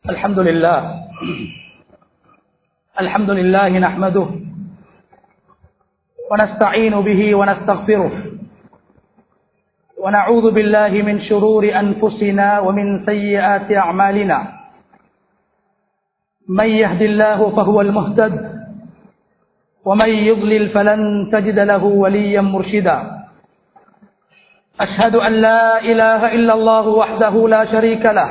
الحمد لله الحمد لله نحمده ونستعين به ونستغفره ونعوذ بالله من شرور أنفسنا ومن سيئات أعمالنا من يهد الله فهو المهتد ومن يضلل فلن تجد له وليا مرشدا أشهد أن لا إله إلا الله وحده لا شريك له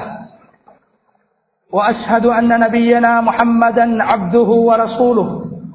وأشهد أن نبينا محمدا عبده ورسوله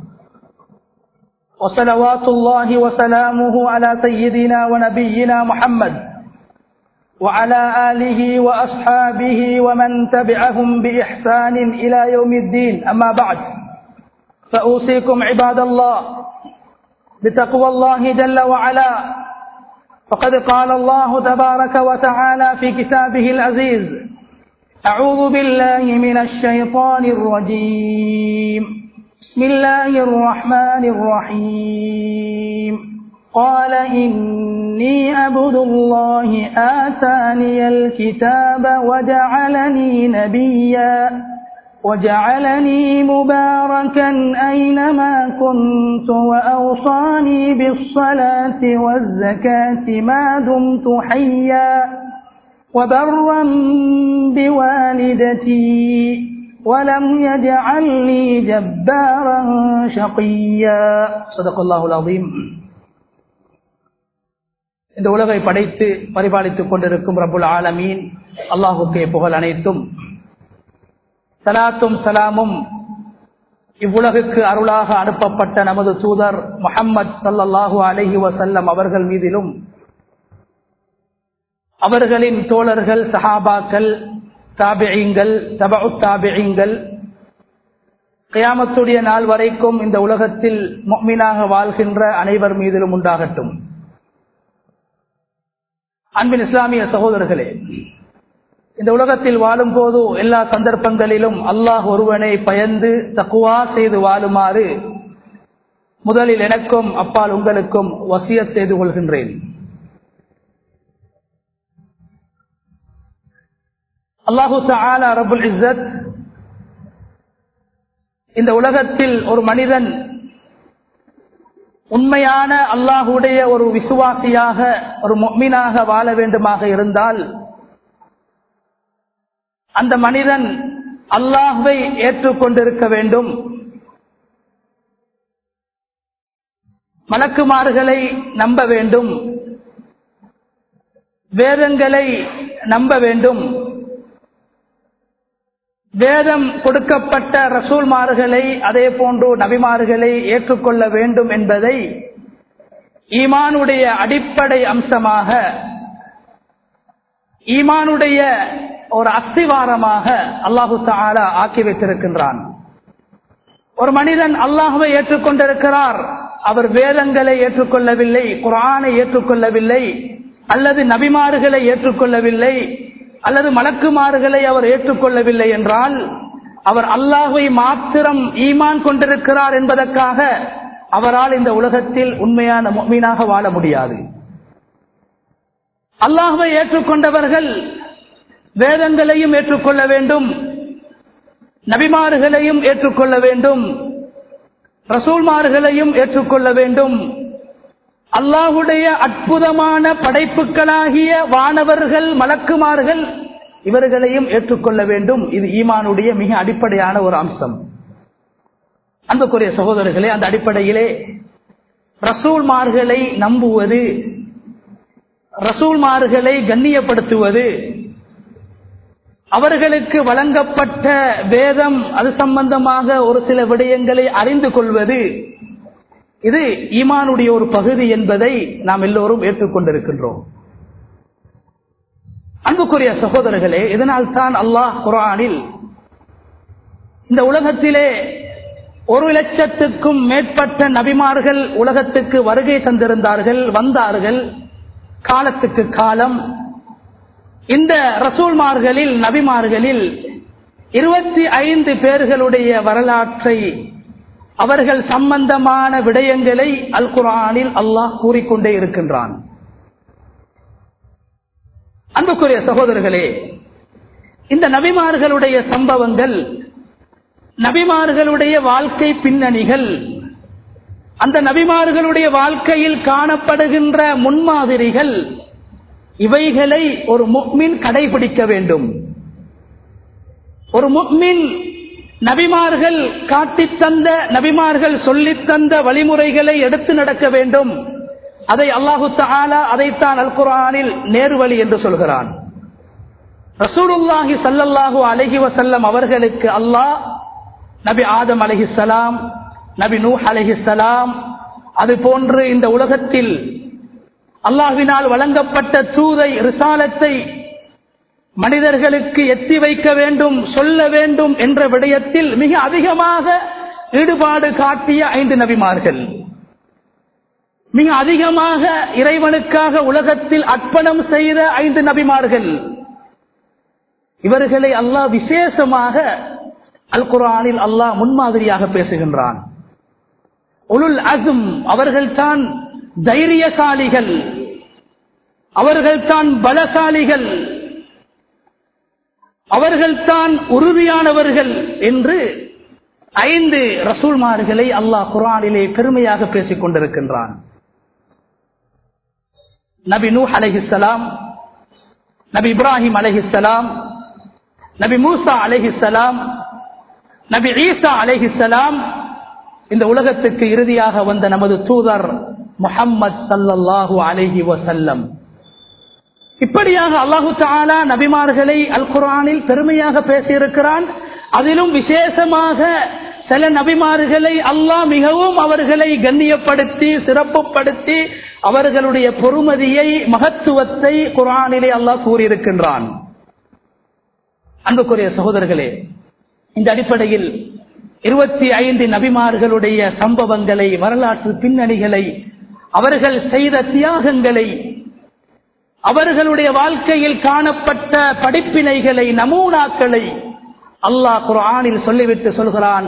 وصلوات الله وسلامه على سيدنا ونبينا محمد وعلى آله وأصحابه ومن تبعهم بإحسان إلى يوم الدين أما بعد فأوصيكم عباد الله بتقوى الله جل وعلا فقد قال الله تبارك وتعالى في كتابه العزيز أعوذ بالله من الشيطان الرجيم بسم الله الرحمن الرحيم قال إني عبد الله آتاني الكتاب وجعلني نبيا وجعلني مباركا أينما كنت وأوصاني بالصلاة والزكاة ما دمت حيا وبرا بوالدتي ولم يجعلني جبارا شقيا صدق الله العظيم இந்த உலகை படைத்து பரிபாலித்துக் கொண்டிருக்கும் ரபுல் ஆலமீன் அல்லாஹுக்கே புகழ் அனைத்தும் சலாத்தும் சலாமும் இவ்வுலகுக்கு அருளாக அனுப்பப்பட்ட நமது தூதர் முகம்மது சல்லல்லாஹு அலஹி வசல்லம் அவர்கள் மீதிலும் அவர்களின் தோழர்கள் சஹாபாக்கள் தாபியங்கள் தபு தாபியங்கள் கயாமத்துடைய நாள் வரைக்கும் இந்த உலகத்தில் மீனாக வாழ்கின்ற அனைவர் மீதிலும் உண்டாகட்டும் அன்பின் இஸ்லாமிய சகோதரர்களே இந்த உலகத்தில் வாழும் போது எல்லா சந்தர்ப்பங்களிலும் அல்லாஹ் ஒருவனை பயந்து தக்குவா செய்து வாழுமாறு முதலில் எனக்கும் அப்பால் உங்களுக்கும் வசிய செய்து கொள்கின்றேன் அல்லாஹு தாலா ரபுல் இஸ்ஸத் இந்த உலகத்தில் ஒரு மனிதன் உண்மையான அல்லாஹுடைய ஒரு விசுவாசியாக ஒரு மீனாக வாழ வேண்டுமாக இருந்தால் அந்த மனிதன் அல்லாஹுவை ஏற்றுக்கொண்டிருக்க வேண்டும் மலக்குமார்களை நம்ப வேண்டும் வேதங்களை நம்ப வேண்டும் வேதம் கொடுக்கப்பட்ட ரசூல்மார்களை அதே போன்று நபிமார்களை ஏற்றுக்கொள்ள வேண்டும் என்பதை ஈமானுடைய அடிப்படை அம்சமாக ஈமானுடைய ஒரு அஸ்திவாரமாக அல்லாஹு தாலா ஆக்கி வைத்திருக்கின்றான் ஒரு மனிதன் அல்லாஹுவை ஏற்றுக்கொண்டிருக்கிறார் அவர் வேதங்களை ஏற்றுக்கொள்ளவில்லை குரானை ஏற்றுக்கொள்ளவில்லை அல்லது நபிமார்களை ஏற்றுக்கொள்ளவில்லை அல்லது மலக்குமார்களை அவர் ஏற்றுக்கொள்ளவில்லை என்றால் அவர் அல்லாஹுவை மாத்திரம் ஈமான் கொண்டிருக்கிறார் என்பதற்காக அவரால் இந்த உலகத்தில் உண்மையான மீனாக வாழ முடியாது அல்லாஹுவை ஏற்றுக்கொண்டவர்கள் வேதங்களையும் ஏற்றுக்கொள்ள வேண்டும் நபிமார்களையும் ஏற்றுக்கொள்ள வேண்டும் ரசூல்மார்களையும் ஏற்றுக்கொள்ள வேண்டும் அல்லாஹுடைய அற்புதமான படைப்புகளாகிய வானவர்கள் மலக்குமார்கள் இவர்களையும் ஏற்றுக்கொள்ள வேண்டும் இது ஈமானுடைய மிக அடிப்படையான ஒரு அம்சம் அன்புக்குரிய சகோதரர்களே அந்த அடிப்படையிலே ரசூல்மார்களை நம்புவது ரசூல்மார்களை கண்ணியப்படுத்துவது அவர்களுக்கு வழங்கப்பட்ட வேதம் அது சம்பந்தமாக ஒரு சில விடயங்களை அறிந்து கொள்வது இது ஈமானுடைய ஒரு பகுதி என்பதை நாம் எல்லோரும் ஏற்றுக்கொண்டிருக்கின்றோம் அன்புக்குரிய சகோதரர்களே இதனால் தான் அல்லாஹ் குரானில் இந்த உலகத்திலே ஒரு லட்சத்துக்கும் மேற்பட்ட நபிமார்கள் உலகத்துக்கு வருகை தந்திருந்தார்கள் வந்தார்கள் காலத்துக்கு காலம் இந்த ரசூல்மார்களில் நபிமார்களில் இருபத்தி ஐந்து பேர்களுடைய வரலாற்றை அவர்கள் சம்பந்தமான விடயங்களை அல் குரானில் அல்லாஹ் கூறிக்கொண்டே இருக்கின்றான் அன்புக்குரிய சகோதரர்களே இந்த நபிமார்களுடைய சம்பவங்கள் நபிமார்களுடைய வாழ்க்கை பின்னணிகள் அந்த நபிமார்களுடைய வாழ்க்கையில் காணப்படுகின்ற முன்மாதிரிகள் இவைகளை ஒரு முக்மின் கடைபிடிக்க வேண்டும் ஒரு முக்மின் நபிமார்கள் காட்டித் தந்த நபிமார்கள் சொல்லித் தந்த வழிமுறைகளை எடுத்து நடக்க வேண்டும் அதை அல்லாஹு தாலா அதைத்தான் அல் குரானில் நேர்வழி என்று சொல்கிறான் ரசூலுல்லாஹி சல்லல்லாஹு அலஹி வசல்லம் அவர்களுக்கு அல்லாஹ் நபி ஆதம் அலஹிசலாம் நபி நூ அலஹிசலாம் அது போன்று இந்த உலகத்தில் அல்லாஹ்வினால் வழங்கப்பட்ட தூதை ரிசாலத்தை மனிதர்களுக்கு எத்தி வைக்க வேண்டும் சொல்ல வேண்டும் என்ற விடயத்தில் மிக அதிகமாக ஈடுபாடு காட்டிய ஐந்து நபிமார்கள் மிக அதிகமாக இறைவனுக்காக உலகத்தில் அர்ப்பணம் செய்த ஐந்து நபிமார்கள் இவர்களை அல்லாஹ் விசேஷமாக அல் குரானில் அல்லாஹ் முன்மாதிரியாக பேசுகின்றான் உலுல் அசும் அவர்கள்தான் தைரியசாலிகள் அவர்கள்தான் பலசாலிகள் அவர்கள்தான் உறுதியானவர்கள் என்று ஐந்து ரசூல்மார்களை அல்லாஹ் குரானிலே பெருமையாக பேசிக் கொண்டிருக்கின்றான் நபி நூ அலஹிசலாம் நபி இப்ராஹிம் அலஹிசலாம் நபி மூசா அலஹிசலாம் நபி ஈசா அலஹிசலாம் இந்த உலகத்துக்கு இறுதியாக வந்த நமது தூதர் முஹம்மது சல்லல்லாஹு அலஹி வசல்லம் இப்படியாக அல்லாஹு தாலா நபிமார்களை அல் குரானில் பெருமையாக பேசியிருக்கிறான் அதிலும் விசேஷமாக சில நபிமார்களை அல்லாஹ் மிகவும் அவர்களை கண்ணியப்படுத்தி சிறப்புப்படுத்தி அவர்களுடைய பொறுமதியை மகத்துவத்தை குரானிலே அல்லாஹ் கூறியிருக்கின்றான் அன்புக்குரிய சகோதரர்களே இந்த அடிப்படையில் இருபத்தி ஐந்து நபிமார்களுடைய சம்பவங்களை வரலாற்று பின்னணிகளை அவர்கள் செய்த தியாகங்களை அவர்களுடைய வாழ்க்கையில் காணப்பட்ட படிப்பினைகளை நமூனாக்களை அல்லாஹ் குரானில் சொல்லிவிட்டு சொல்கிறான்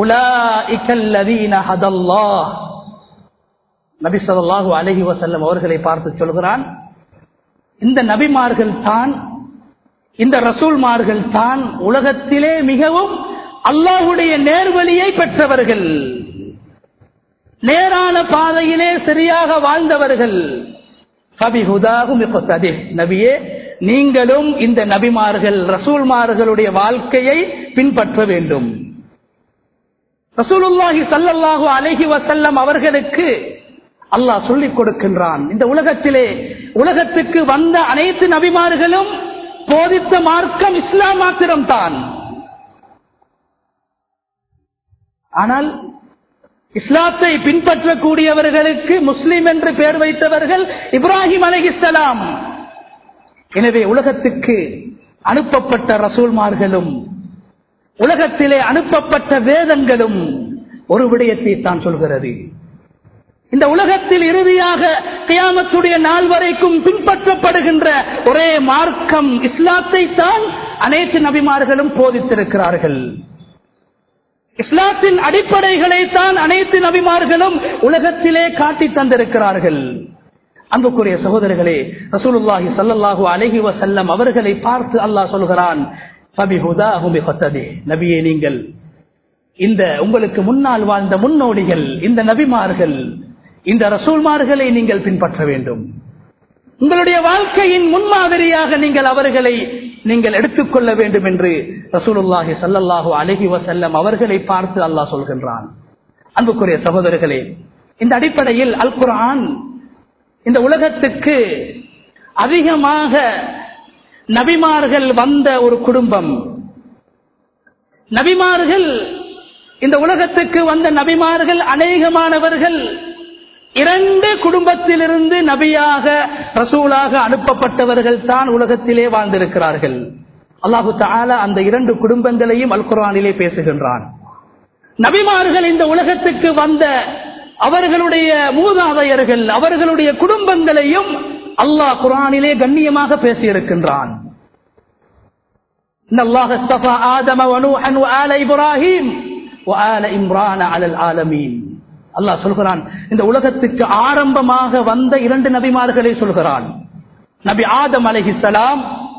நபி சொல்லாஹு அலஹி வசல்லம் அவர்களை பார்த்து சொல்கிறான் இந்த நபிமார்கள் தான் இந்த ரசூல்மார்கள் தான் உலகத்திலே மிகவும் அல்லாஹுடைய நேர்வழியை பெற்றவர்கள் நேரான பாதையிலே சரியாக வாழ்ந்தவர்கள் நபியே நீங்களும் இந்த நபிமார்கள் ரசூல்மார்களுடைய வாழ்க்கையை பின்பற்ற வேண்டும் ரசூலுல்லாஹி சல்லல்லாஹு அலஹி வசல்லம் அவர்களுக்கு அல்லாஹ் சொல்லிக் கொடுக்கின்றான் இந்த உலகத்திலே உலகத்துக்கு வந்த அனைத்து நபிமார்களும் போதித்த மார்க்கம் இஸ்லாம் மாத்திரம்தான் ஆனால் இஸ்லாத்தை பின்பற்றக்கூடியவர்களுக்கு முஸ்லிம் என்று பெயர் வைத்தவர்கள் இப்ராஹிம் அலஹிஸ்லாம் எனவே உலகத்துக்கு அனுப்பப்பட்ட ரசூல்மார்களும் உலகத்திலே அனுப்பப்பட்ட வேதங்களும் ஒரு விடயத்தை தான் சொல்கிறது இந்த உலகத்தில் இறுதியாக கியாமத்துடைய நாள் வரைக்கும் பின்பற்றப்படுகின்ற ஒரே மார்க்கம் இஸ்லாத்தை தான் அனைத்து நபிமார்களும் போதித்திருக்கிறார்கள் இஸ்லாத்தின் அடிப்படைகளை தான் அனைத்து நபிமார்களும் உலகத்திலே காட்டி தந்திருக்கிறார்கள் அன்புக்குரிய சகோதரர்களே ரசூலுல்லாஹி சல்லல்லாஹு அலஹி வசல்லம் அவர்களை பார்த்து அல்லாஹ் சொல்கிறான் நபியே நீங்கள் இந்த உங்களுக்கு முன்னால் வாழ்ந்த முன்னோடிகள் இந்த நபிமார்கள் இந்த ரசூல்மார்களை நீங்கள் பின்பற்ற வேண்டும் உங்களுடைய வாழ்க்கையின் முன்மாதிரியாக நீங்கள் அவர்களை நீங்கள் எடுத்துக்கொள்ள வேண்டும் என்று ரசூலுல்லாஹி சல்லல்லாஹு அலஹி வசல்லம் அவர்களை பார்த்து அல்லாஹ் சொல்கின்றான் அன்புக்குரிய சகோதரர்களே இந்த அடிப்படையில் அல் குரான் இந்த உலகத்துக்கு அதிகமாக நபிமார்கள் வந்த ஒரு குடும்பம் நபிமார்கள் இந்த உலகத்துக்கு வந்த நபிமார்கள் அநேகமானவர்கள் இரண்டு குடும்பத்திலிருந்து நபியாக ரசூலாக அனுப்பப்பட்டவர்கள் தான் உலகத்திலே வாழ்ந்திருக்கிறார்கள் அல்லாஹு தாலா அந்த இரண்டு குடும்பங்களையும் அல் குரானிலே பேசுகின்றான் நபிமார்கள் இந்த உலகத்துக்கு வந்த அவர்களுடைய மூதாதையர்கள் அவர்களுடைய குடும்பங்களையும் அல்லாஹ் குரானிலே கண்ணியமாக பேசியிருக்கின்றான் ஆதம ஆல இப்ராஹிம் وآل இம்ரான் على العالمين அல்லாஹ் சொல்கிறான் இந்த உலகத்துக்கு ஆரம்பமாக வந்த இரண்டு நபிமார்களை சொல்கிறான் நபி ஆதம் அலஹிசலாம்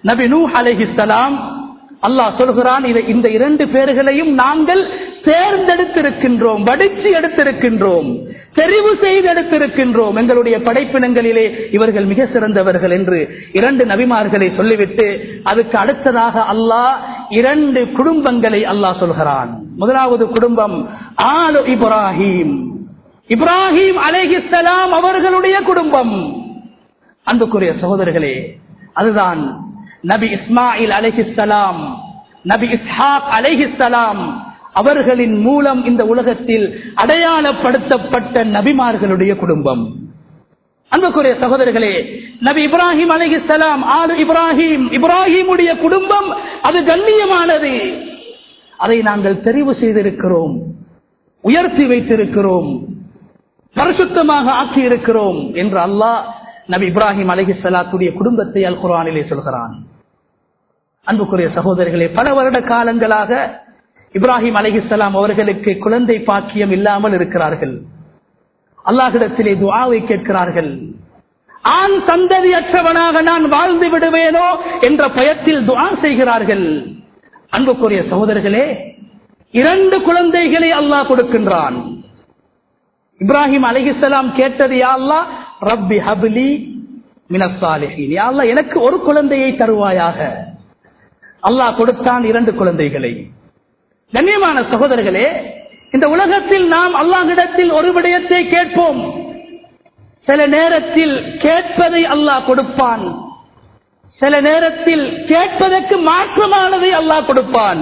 நபி நூ அலைஹிஸ்ஸலாம் அல்லாஹ் சொல்கிறான் இதை இந்த இரண்டு பேர்களையும் நாங்கள் தேர்ந்தெடுத்திருக்கின்றோம் வடிச்சு எடுத்திருக்கின்றோம் தெரிவு செய்து எடுத்திருக்கின்றோம் எங்களுடைய படைப்பினங்களிலே இவர்கள் மிக சிறந்தவர்கள் என்று இரண்டு நபிமார்களை சொல்லிவிட்டு அதுக்கு அடுத்ததாக அல்லாஹ் இரண்டு குடும்பங்களை அல்லாஹ் சொல்கிறான் முதலாவது குடும்பம் ஆலு இப்ராஹிம் இப்ராஹிம் அலைஹிஸ்ஸலாம் அவர்களுடைய குடும்பம் அன்புக்குரிய சகோதரர்களே அதுதான் நபி இஸ்மாயில் அலைஹிஸ்ஸலாம் நபி இஸ்ஹாக் அலைஹிஸ்ஸலாம் அவர்களின் மூலம் இந்த உலகத்தில் அடையாளப்படுத்தப்பட்ட நபிமார்களுடைய குடும்பம் அன்புக்குரிய சகோதரர்களே நபி இப்ராஹிம் அலைஹிஸ்ஸலாம் ஆறு இப்ராஹிம் இப்ராஹிமுடைய குடும்பம் அது கண்ணியமானது அதை நாங்கள் தெரிவு செய்திருக்கிறோம் உயர்த்தி வைத்திருக்கிறோம் பரிசுத்தமாக ஆக்கி இருக்கிறோம் என்று அல்லாஹ் நபி இப்ராஹிம் அலைஹிஸ்ஸலாத்துடைய குடும்பத்தை அல் குர்ஆனிலே சொல்கிறான் அன்புக்குரிய சகோதரர்களே பல வருட காலங்களாக இப்ராஹிம் அலைஹிஸ்ஸலாம் அவர்களுக்கு குழந்தை பாக்கியம் இல்லாமல் இருக்கிறார்கள் அல்லாஹிடத்திலே துஆவை கேட்கிறார்கள் ஆண் சந்ததியற்றவனாக நான் வாழ்ந்து விடுவேனோ என்ற பயத்தில் துஆ செய்கிறார்கள் அன்புக்குரிய சகோதரர்களே இரண்டு குழந்தைகளை அல்லாஹ் கொடுக்கின்றான் இப்ராஹிம் அலைஹிஸ்ஸலாம் கேட்டது யா அல்லாஹ் ரப்பி ஹப்லி மினஸ்ஸாலிஹீன் யா அல்லாஹ் எனக்கு ஒரு குழந்தையை தருவாயாக அல்லாஹ் கொடுத்தான் இரண்டு குழந்தைகளை கண்ணியமான சகோதரர்களே இந்த உலகத்தில் நாம் அல்லாஹ்விடத்தில் ஒரு விடயத்தை கேட்போம் சில நேரத்தில் கேட்பதை அல்லாஹ் கொடுப்பான் சில நேரத்தில் கேட்பதற்கு மாற்றமானதை அல்லாஹ் கொடுப்பான்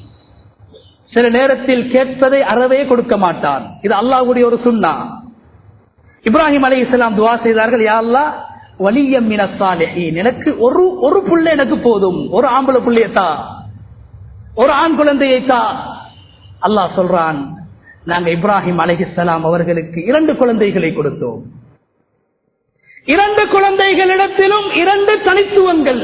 சில நேரத்தில் கேட்பதை அறவே கொடுக்க மாட்டான் இது அல்லாஹ்வுடைய ஒரு சுண்ணா இப்ராஹிம் அலி இஸ்லாம் துவா செய்தார்கள் யா அல்லாஹ் வலியம் மினசாலிஹீன் எனக்கு ஒரு ஒரு புள்ள எனக்கு போதும் ஒரு ஆம்பளை புள்ளையத்தா ஒரு ஆண் குழந்தையைத்தா அல்லாஹ் சொல்றான் நாங்க இப்ராஹிம் அலைஹிஸ்ஸலாம் அவர்களுக்கு இரண்டு குழந்தைகளை கொடுத்தோம் இரண்டு குழந்தைகளிடத்திலும் இரண்டு தனித்துவங்கள்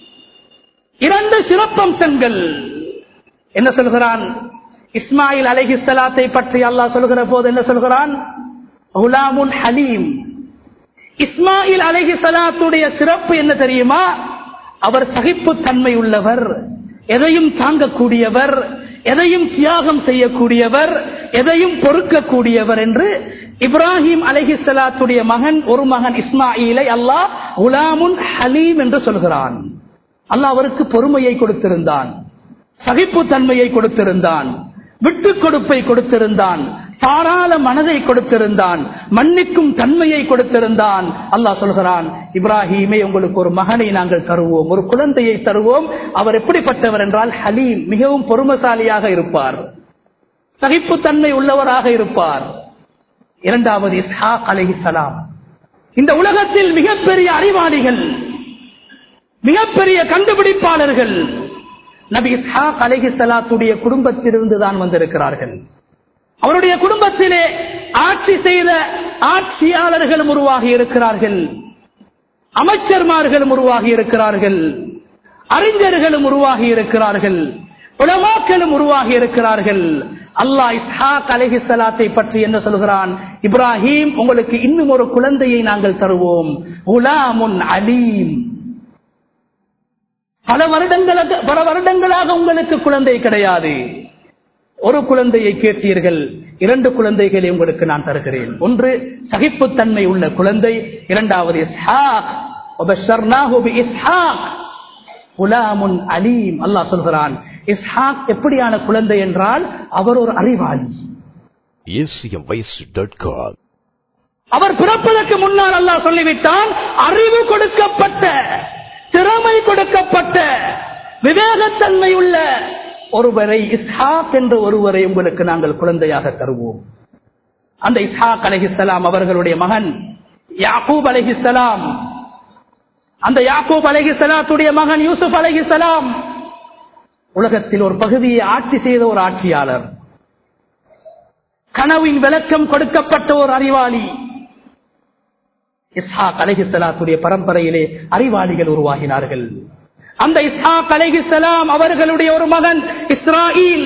இரண்டு சிறப்பம்சங்கள் என்ன சொல்கிறான் இஸ்மாயில் அலைஹிஸ்ஸலாத்தை பற்றி அல்லாஹ் சொல்கிற போது என்ன சொல்கிறான் குலாமுன் ஹலீம் இஸ்மாயில் அலைஹி சலாத்துடைய சிறப்பு என்ன தெரியுமா அவர் சகிப்பு தன்மை உள்ளவர் எதையும் தாங்கக்கூடியவர் எதையும் தியாகம் செய்யக்கூடியவர் எதையும் பொறுக்கக்கூடியவர் என்று இப்ராஹிம் அலஹி சலாத்துடைய மகன் ஒரு மகன் இஸ்மாயிலை அல்லாஹ் குலாமுன் ஹலீம் என்று சொல்கிறான் அல்லாஹ் அவருக்கு பொறுமையை கொடுத்திருந்தான் சகிப்பு தன்மையை கொடுத்திருந்தான் விட்டு கொடுப்பை கொடுத்திருந்தான் தாராள மனதை கொடுத்திருந்தான் மன்னிக்கும் தன்மையை கொடுத்திருந்தான் அல்லாஹ் சொல்கிறான் இப்ராஹிமே உங்களுக்கு ஒரு மகனை நாங்கள் தருவோம் ஒரு குழந்தையை தருவோம் அவர் எப்படிப்பட்டவர் என்றால் ஹலீம் மிகவும் பொறுமசாலியாக இருப்பார் சகிப்புத்தன்மை உள்ளவராக இருப்பார் இரண்டாவது இஸ்ஹாக் அலைஹிஸ்ஸலாம் இந்த உலகத்தில் மிகப்பெரிய அறிவாளிகள் மிகப்பெரிய கண்டுபிடிப்பாளர்கள் நபி இஸ்ஹாக் அலைஹிஸ்ஸலாத்துடைய குடும்பத்திலிருந்து தான் வந்திருக்கிறார்கள் அவருடைய குடும்பத்திலே ஆட்சி செய்த ஆட்சியாளர்களும் உருவாகி இருக்கிறார்கள் அமைச்சர்மார்களும் உருவாகி இருக்கிறார்கள் அறிஞர்களும் உருவாகி இருக்கிறார்கள் உலமாக்களும் உருவாகி இருக்கிறார்கள் அல்லாஹ் இஸ்ஹாக் அலைஹிஸ்ஸலாத்தை பற்றி என்ன சொல்கிறான் இப்ராஹிம் உங்களுக்கு இன்னும் ஒரு குழந்தையை நாங்கள் தருவோம் உலாமுன் அலீம் பல வருடங்களுக்கு பல வருடங்களாக உங்களுக்கு குழந்தை கிடையாது ஒரு குழந்தையை கேட்டீர்கள் இரண்டு குழந்தைகளை உங்களுக்கு நான் தருகிறேன் ஒன்று சகிப்புத்தன்மை உள்ள குழந்தை இரண்டாவது இஸ்ஹாக் وبشرناه بإسحاق غلام அலீம் அல்லாஹ் சொல்கிறான் இஸ்ஹாக் எப்படியான குழந்தை என்றால் அவர் ஒரு அறிவாளி acmvoice.com அவர் பிறப்பதற்கு முன்னால் அல்லாஹ் சொல்லிவிட்டான் அறிவு கொடுக்கப்பட்ட திறமை கொடுக்கப்பட்ட விவேகத்தன்மை உள்ள ஒருவரை இஸ்ஹாக் என்ற ஒருவரை உங்களுக்கு நாங்கள் குழந்தையாக தருவோம் அந்த இஸ்ஹாக் அலைஹிஸ்ஸலாம் அவர்களுடைய மகன் யாக்கூப் அலைஹிஸ்ஸலாம் அந்த யாக்கூப் அலைஹிஸ்ஸலாத்துடைய மகன் யூசுப் அலைஹிஸ்ஸலாம் உலகத்தில் ஒரு பகுதியை ஆட்சி செய்த ஒரு ஆட்சியாளர் கனவின் விளக்கம் கொடுக்கப்பட்ட ஒரு அறிவாளி இஸ்ஹாக் அலைஹிஸ்ஸலாத்துடைய பரம்பரையிலே அறிவாளிகள் உருவாகினார்கள் அந்த இஸ்ஹாக் அலைஹிஸ்ஸலாம் அவர்களுடைய ஒரு மகன் இஸ்ராயில்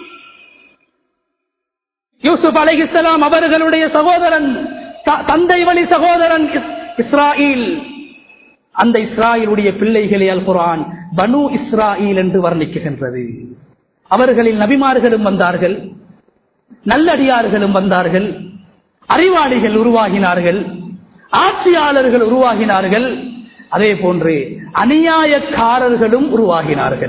யூசுப் அலைஹிஸ்ஸலாம் அவர்களுடைய சகோதரன் த- தந்தை வழி சகோதரன் இஸ்- இஸ்ராயில் அந்த இஸ்ராயிலுடைய பிள்ளைகளை அல் குரான் பனு இஸ்ராயில் என்று வர்ணிக்குகின்றது அவர்களில் நபிமார்களும் வந்தார்கள் நல்லடியார்களும் வந்தார்கள் அறிவாளிகள் உருவாகினார்கள் ஆட்சியாளர்கள் உருவாகினார்கள் அதே போன்று அநியாயக்காரர்களும் உருவாகினார்கள்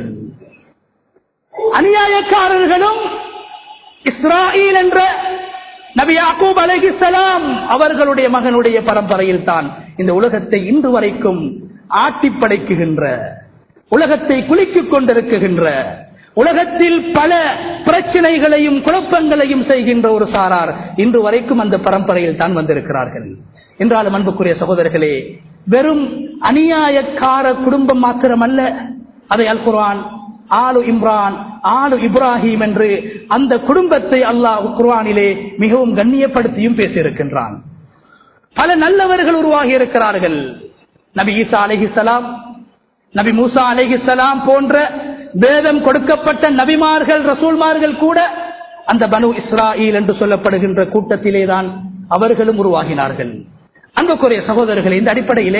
அநியாயக்காரர்களும் இஸ்ராயில் என்ற நபி யாக்கூப் அலைஹிஸ்ஸலாம் அவர்களுடைய மகனுடைய பரம்பரையில் தான் இந்த உலகத்தை இன்று வரைக்கும் ஆட்டி படைக்குகின்ற உலகத்தை குலுக்கிக் கொண்டிருக்குகின்ற உலகத்தில் பல பிரச்சனைகளையும் குழப்பங்களையும் செய்கின்ற ஒரு சாரார் இன்று வரைக்கும் அந்த பரம்பரையில் தான் வந்திருக்கிறார்கள் என்றாலும் அன்புக்குரிய சகோதரர்களே வெறும் அநியாயக்கார குடும்பம் மாத்திரமல்ல அதை அல் குர்ஆன் ஆலு இம்ரான் ஆலு இப்ராஹிம் என்று அந்த குடும்பத்தை அல்லாஹ் குர்ஆனிலே மிகவும் கண்ணியப்படுத்தியும் பேசியிருக்கின்றான் பல நல்லவர்கள் உருவாகி இருக்கிறார்கள் நபி ஈசா அலைஹிஸ்ஸலாம் நபி மூசா அலைஹிஸ்ஸலாம் போன்ற வேதம் கொடுக்கப்பட்ட நபிமார்கள் ரசூல்மார்கள் கூட அந்த பனு இஸ்ராயில் என்று சொல்லப்படுகின்ற கூட்டத்திலே தான் அவர்களும் உருவாகினார்கள் அன்புக்குரிய சகோதரர்கள் இந்த அடிப்படையிலே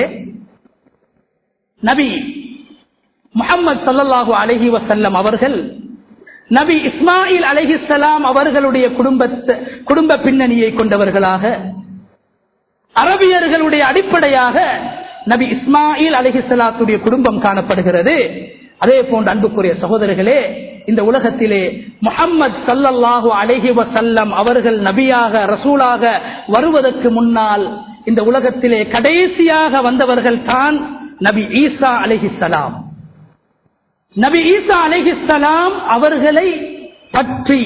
நபி முகமது சல்லல்லாஹு அலஹி வசல்லம் அவர்கள் நபி இஸ்மாயில் அலஹிசலாம் அவர்களுடைய குடும்பத்தை குடும்ப பின்னணியை கொண்டவர்களாக அரபியர்களுடைய அடிப்படையாக நபி இஸ்மாயில் அலஹிசலாத்துடைய குடும்பம் காணப்படுகிறது அதே போன்று அன்புக்குரிய சகோதரர்களே இந்த உலகத்திலே முகம்மது சல்லல்லாஹு அலஹி வசல்லம் அவர்கள் நபியாக ரசூலாக வருவதற்கு முன்னால் இந்த உலகத்திலே கடைசியாக வந்தவர்கள் தான் நபி ஈசா அலிஹிசலாம் நபி ஈசா அலிஹிசலாம் அவர்களை பற்றி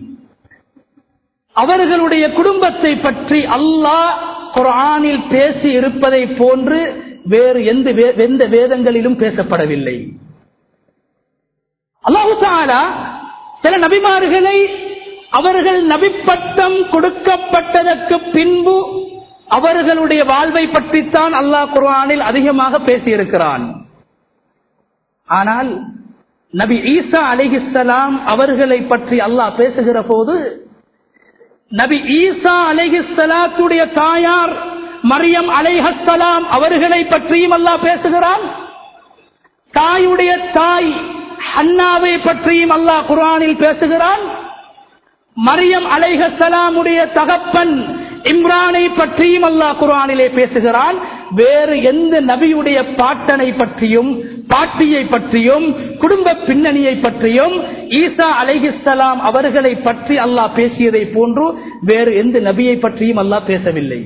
அவர்களுடைய குடும்பத்தை பற்றி அல்லாஹ் குரானில் பேசி இருப்பதை போன்று வேறு எந்த எந்த வேதங்களிலும் பேசப்படவில்லை அல்லாஹு தாலா சில நபிமார்களை அவர்கள் நபிப்பட்டம் கொடுக்கப்பட்டதற்கு பின்பு அவர்களுடைய வாழ்வை பற்றித்தான் அல்லாஹ் குர்ஆனில் அதிகமாக பேசியிருக்கிறான் ஆனால் நபி ஈசா அலிஹிஸ்லாம் அவர்களை பற்றி அல்லாஹ் பேசுகிற போது நபி ஈசா அலிஹிஸ்லாத்துடைய தாயார் மரியம் அலைஹலாம் அவர்களை பற்றியும் அல்லாஹ் பேசுகிறான் தாயுடைய தாய் ஹன்னாவை பற்றியும் அல்லாஹ் குர்ஆனில் பேசுகிறான் மரியம் அலைஹலாமுடைய தகப்பன் இம்ரானை பற்றியும் அல்லாஹ் குர்ஆனிலே பேசுகிறான் வேறு எந்த நபியுடைய பாட்டனை பற்றியும் பாட்டியை பற்றியும் குடும்ப பின்னணியை பற்றியும் ஈசா அலைஹிஸ்லாம் அவர்களை பற்றி அல்லாஹ் பேசியதை போன்று வேறு எந்த நபியை பற்றியும் அல்லாஹ் பேசவில்லை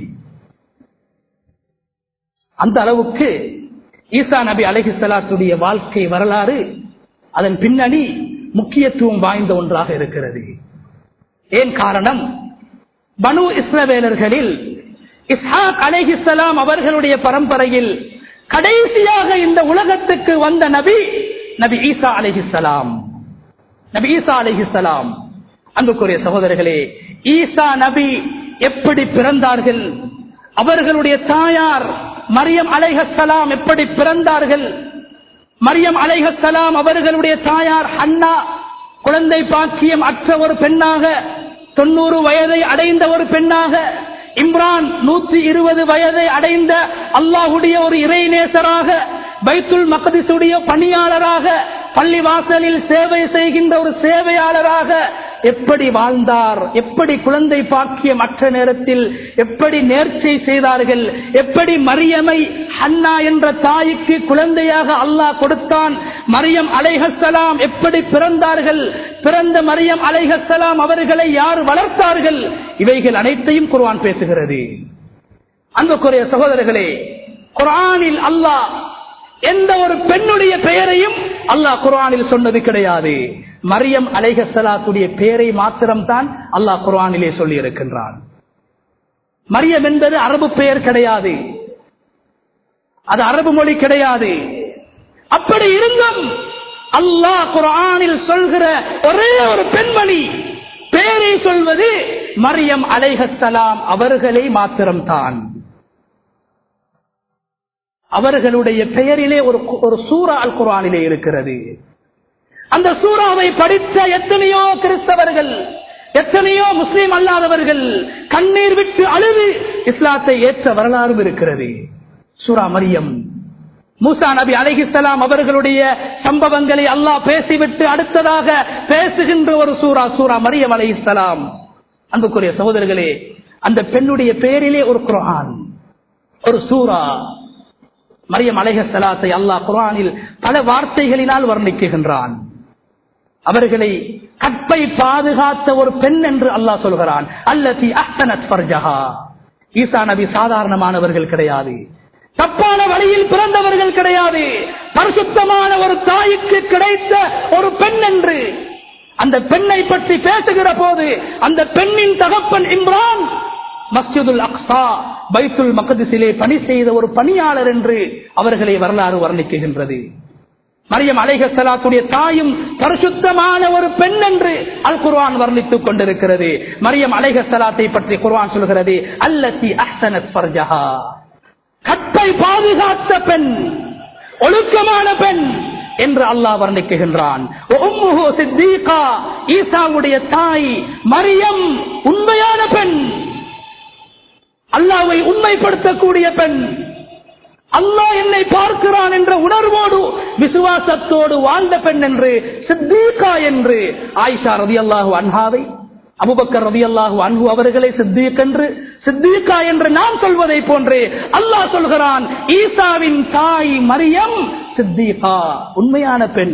அந்த அளவுக்கு ஈசா நபி அலைஹிஸ்லாத்துடைய வாழ்க்கை வரலாறு அதன் பின்னணி முக்கியத்துவம் வாய்ந்த ஒன்றாக இருக்கிறது ஏன் காரணம் பனு இஸ்ரவேலர்களில் இஸ்ஹாக் அலைஹிஸ்லாம் அவர்களுடைய பரம்பரையில் கடைசியாக இந்த உலகத்துக்கு வந்த நபி நபி ஈசா அலைஹிஸ்லாம் நபி ஈசா அலைஹிஸ்லாம் அன்புக்குரிய சகோதரர்களே ஈசா நபி எப்படி பிறந்தார்கள் அவர்களுடைய தாயார் மரியம் அலைஹலாம் எப்படி பிறந்தார்கள் மரியம் அலைஹலாம் அவர்களுடைய தாயார் அண்ணா குழந்தை பாக்கியம் அற்ற ஒரு பெண்ணாக தொண்ணூறு வயதை அடைந்த ஒரு பெண்ணாக இம்ரான் நூத்தி இருபது வயதை அடைந்த அல்லாஹுடைய ஒரு இறைநேசராக பைத்துல் மகதிசுடைய பணியாளராக பள்ளிவாசலில் சேவை செய்கின்ற ஒரு சேவையாளராக எப்படி வாழ்ந்தார் எப்படி குழந்தை பாக்கிய மற்ற நேரத்தில் எப்படி நேர்ச்சை செய்தார்கள் எப்படி மரியமை ஹன்னா என்ற தாய்க்கு குழந்தையாக அல்லாஹ் கொடுத்தான் மரியம் அலைஹலாம் எப்படி பிறந்தார்கள் பிறந்த மரியம் அலைஹலாம் அவர்களை யார் வளர்த்தார்கள் இவைகள் அனைத்தையும் குர்ஆன் பேசுகிறது அன்புக்குரிய சகோதரர்களே குர்ஆனில் அல்லாஹ் எந்த ஒரு பெண்ணுடைய பெயரையும் அல்லாஹ் குர்ஆனில் சொன்னது கிடையாது மரியம் அலைஹலாத்துடைய பெயரை மாத்திரம்தான் அல்லாஹ் குர்ஆனிலே சொல்லி இருக்கின்றான் மரியம் என்பது அரபு பெயர் கிடையாது அது அரபு மொழி கிடையாது அப்படி இருந்தும் அல்லாஹ் குர்ஆனில் சொல்கிற ஒரே ஒரு பெண்மணி பேரை சொல்வது மரியம் அலைஹலாம் அவர்களை மாத்திரம்தான் அவர்களுடைய பெயரிலே ஒரு ஒரு சூறா அல் குரானிலே இருக்கிறது அந்த சூறாவை படித்த எத்தனையோ கிறிஸ்தவர்கள் எத்தனையோ முஸ்லீம் அல்லாதவர்கள் கண்ணீர் விட்டு அழுது இஸ்லாத்தை ஏற்ற வரலாறும் இருக்கிறது சூரா மரியம் மூசா நபி அலைஹிஸ்ஸலாம் அவர்களுடைய சம்பவங்களை அல்லாஹ் பேசிவிட்டு அடுத்ததாக பேசுகின்ற ஒரு சூரா சூரா மரியம் அலைஹிஸ்ஸலாம் அன்புக்குரிய சகோதரர்களே அந்த பெண்ணுடைய பெயரிலே ஒரு குர்ஆன் ஒரு சூரா மரியம் அலைஹிஸ்ஸலாத்தை அல்லாஹ் குர்ஆனில் பல வார்த்தைகளினால் வர்ணிக்குகின்றான் அவர்களை கற்பை பாதுகாத்த ஒரு பெண் என்று அல்லாஹ் சொல்கிறான் அல்லதி அஹ்சனத் ஃபர்ஜஹா ஈசா நபி சாதாரணமானவர்கள் கிடையாது தப்பான வழியில் பிறந்தவர்கள் கிடையாது பரிசுத்தமான ஒரு தாய்க்கு கிடைத்த ஒரு பெண் என்று அந்த பெண்ணை பற்றி பேசுகிற போது அந்த பெண்ணின் தகப்பன் இம்ரான் மஸ்ஜிதுல் அக்ஸா பைத்துல் மகதிசிலே பணி செய்த ஒரு பணியாளர் என்று அவர்களை வரலாறு வர்ணிக்குகின்றது மரியம் அலைஹலாத்துடைய தாயும் பரிசுத்தமான ஒரு பெண் என்று அல் குர்ஆன் வர்ணித்துக் கொண்டிருக்கிறது மரியம் அலைஹலாத்தை பற்றி குர்ஆன் சொல்கிறது அல்லத்தி அஹ்சனத் ஃபர்ஜஹா கற்பை பாதுகாத்த பெண் ஒழுக்கமான பெண் என்று அல்லாஹ் வர்ணிக்குகின்றான் உம்முஹு சித்தீகா ஈசாவுடைய தாய் மரியம் உண்மையான பெண் அல்லாவை உண்மைப்படுத்தக்கூடிய பெண் அல்லாஹ் என்னை பார்க்கிறான் என்ற உணர்வோடு விசுவாசத்தோடு வாழ்ந்த பெண் என்று சித்தீகா என்று ஆயிஷா ரதி அல்லாஹு அன்ஹாவை அபுபக்கர் ரதி அல்லாஹு அன்ஹு அவர்களை சித்தீக் என்று சித்தீகா என்று நாம் சொல்வதை போன்று அல்லாஹ் சொல்கிறான் ஈசாவின் தாய் மரியம் சித்தீகா உண்மையான பெண்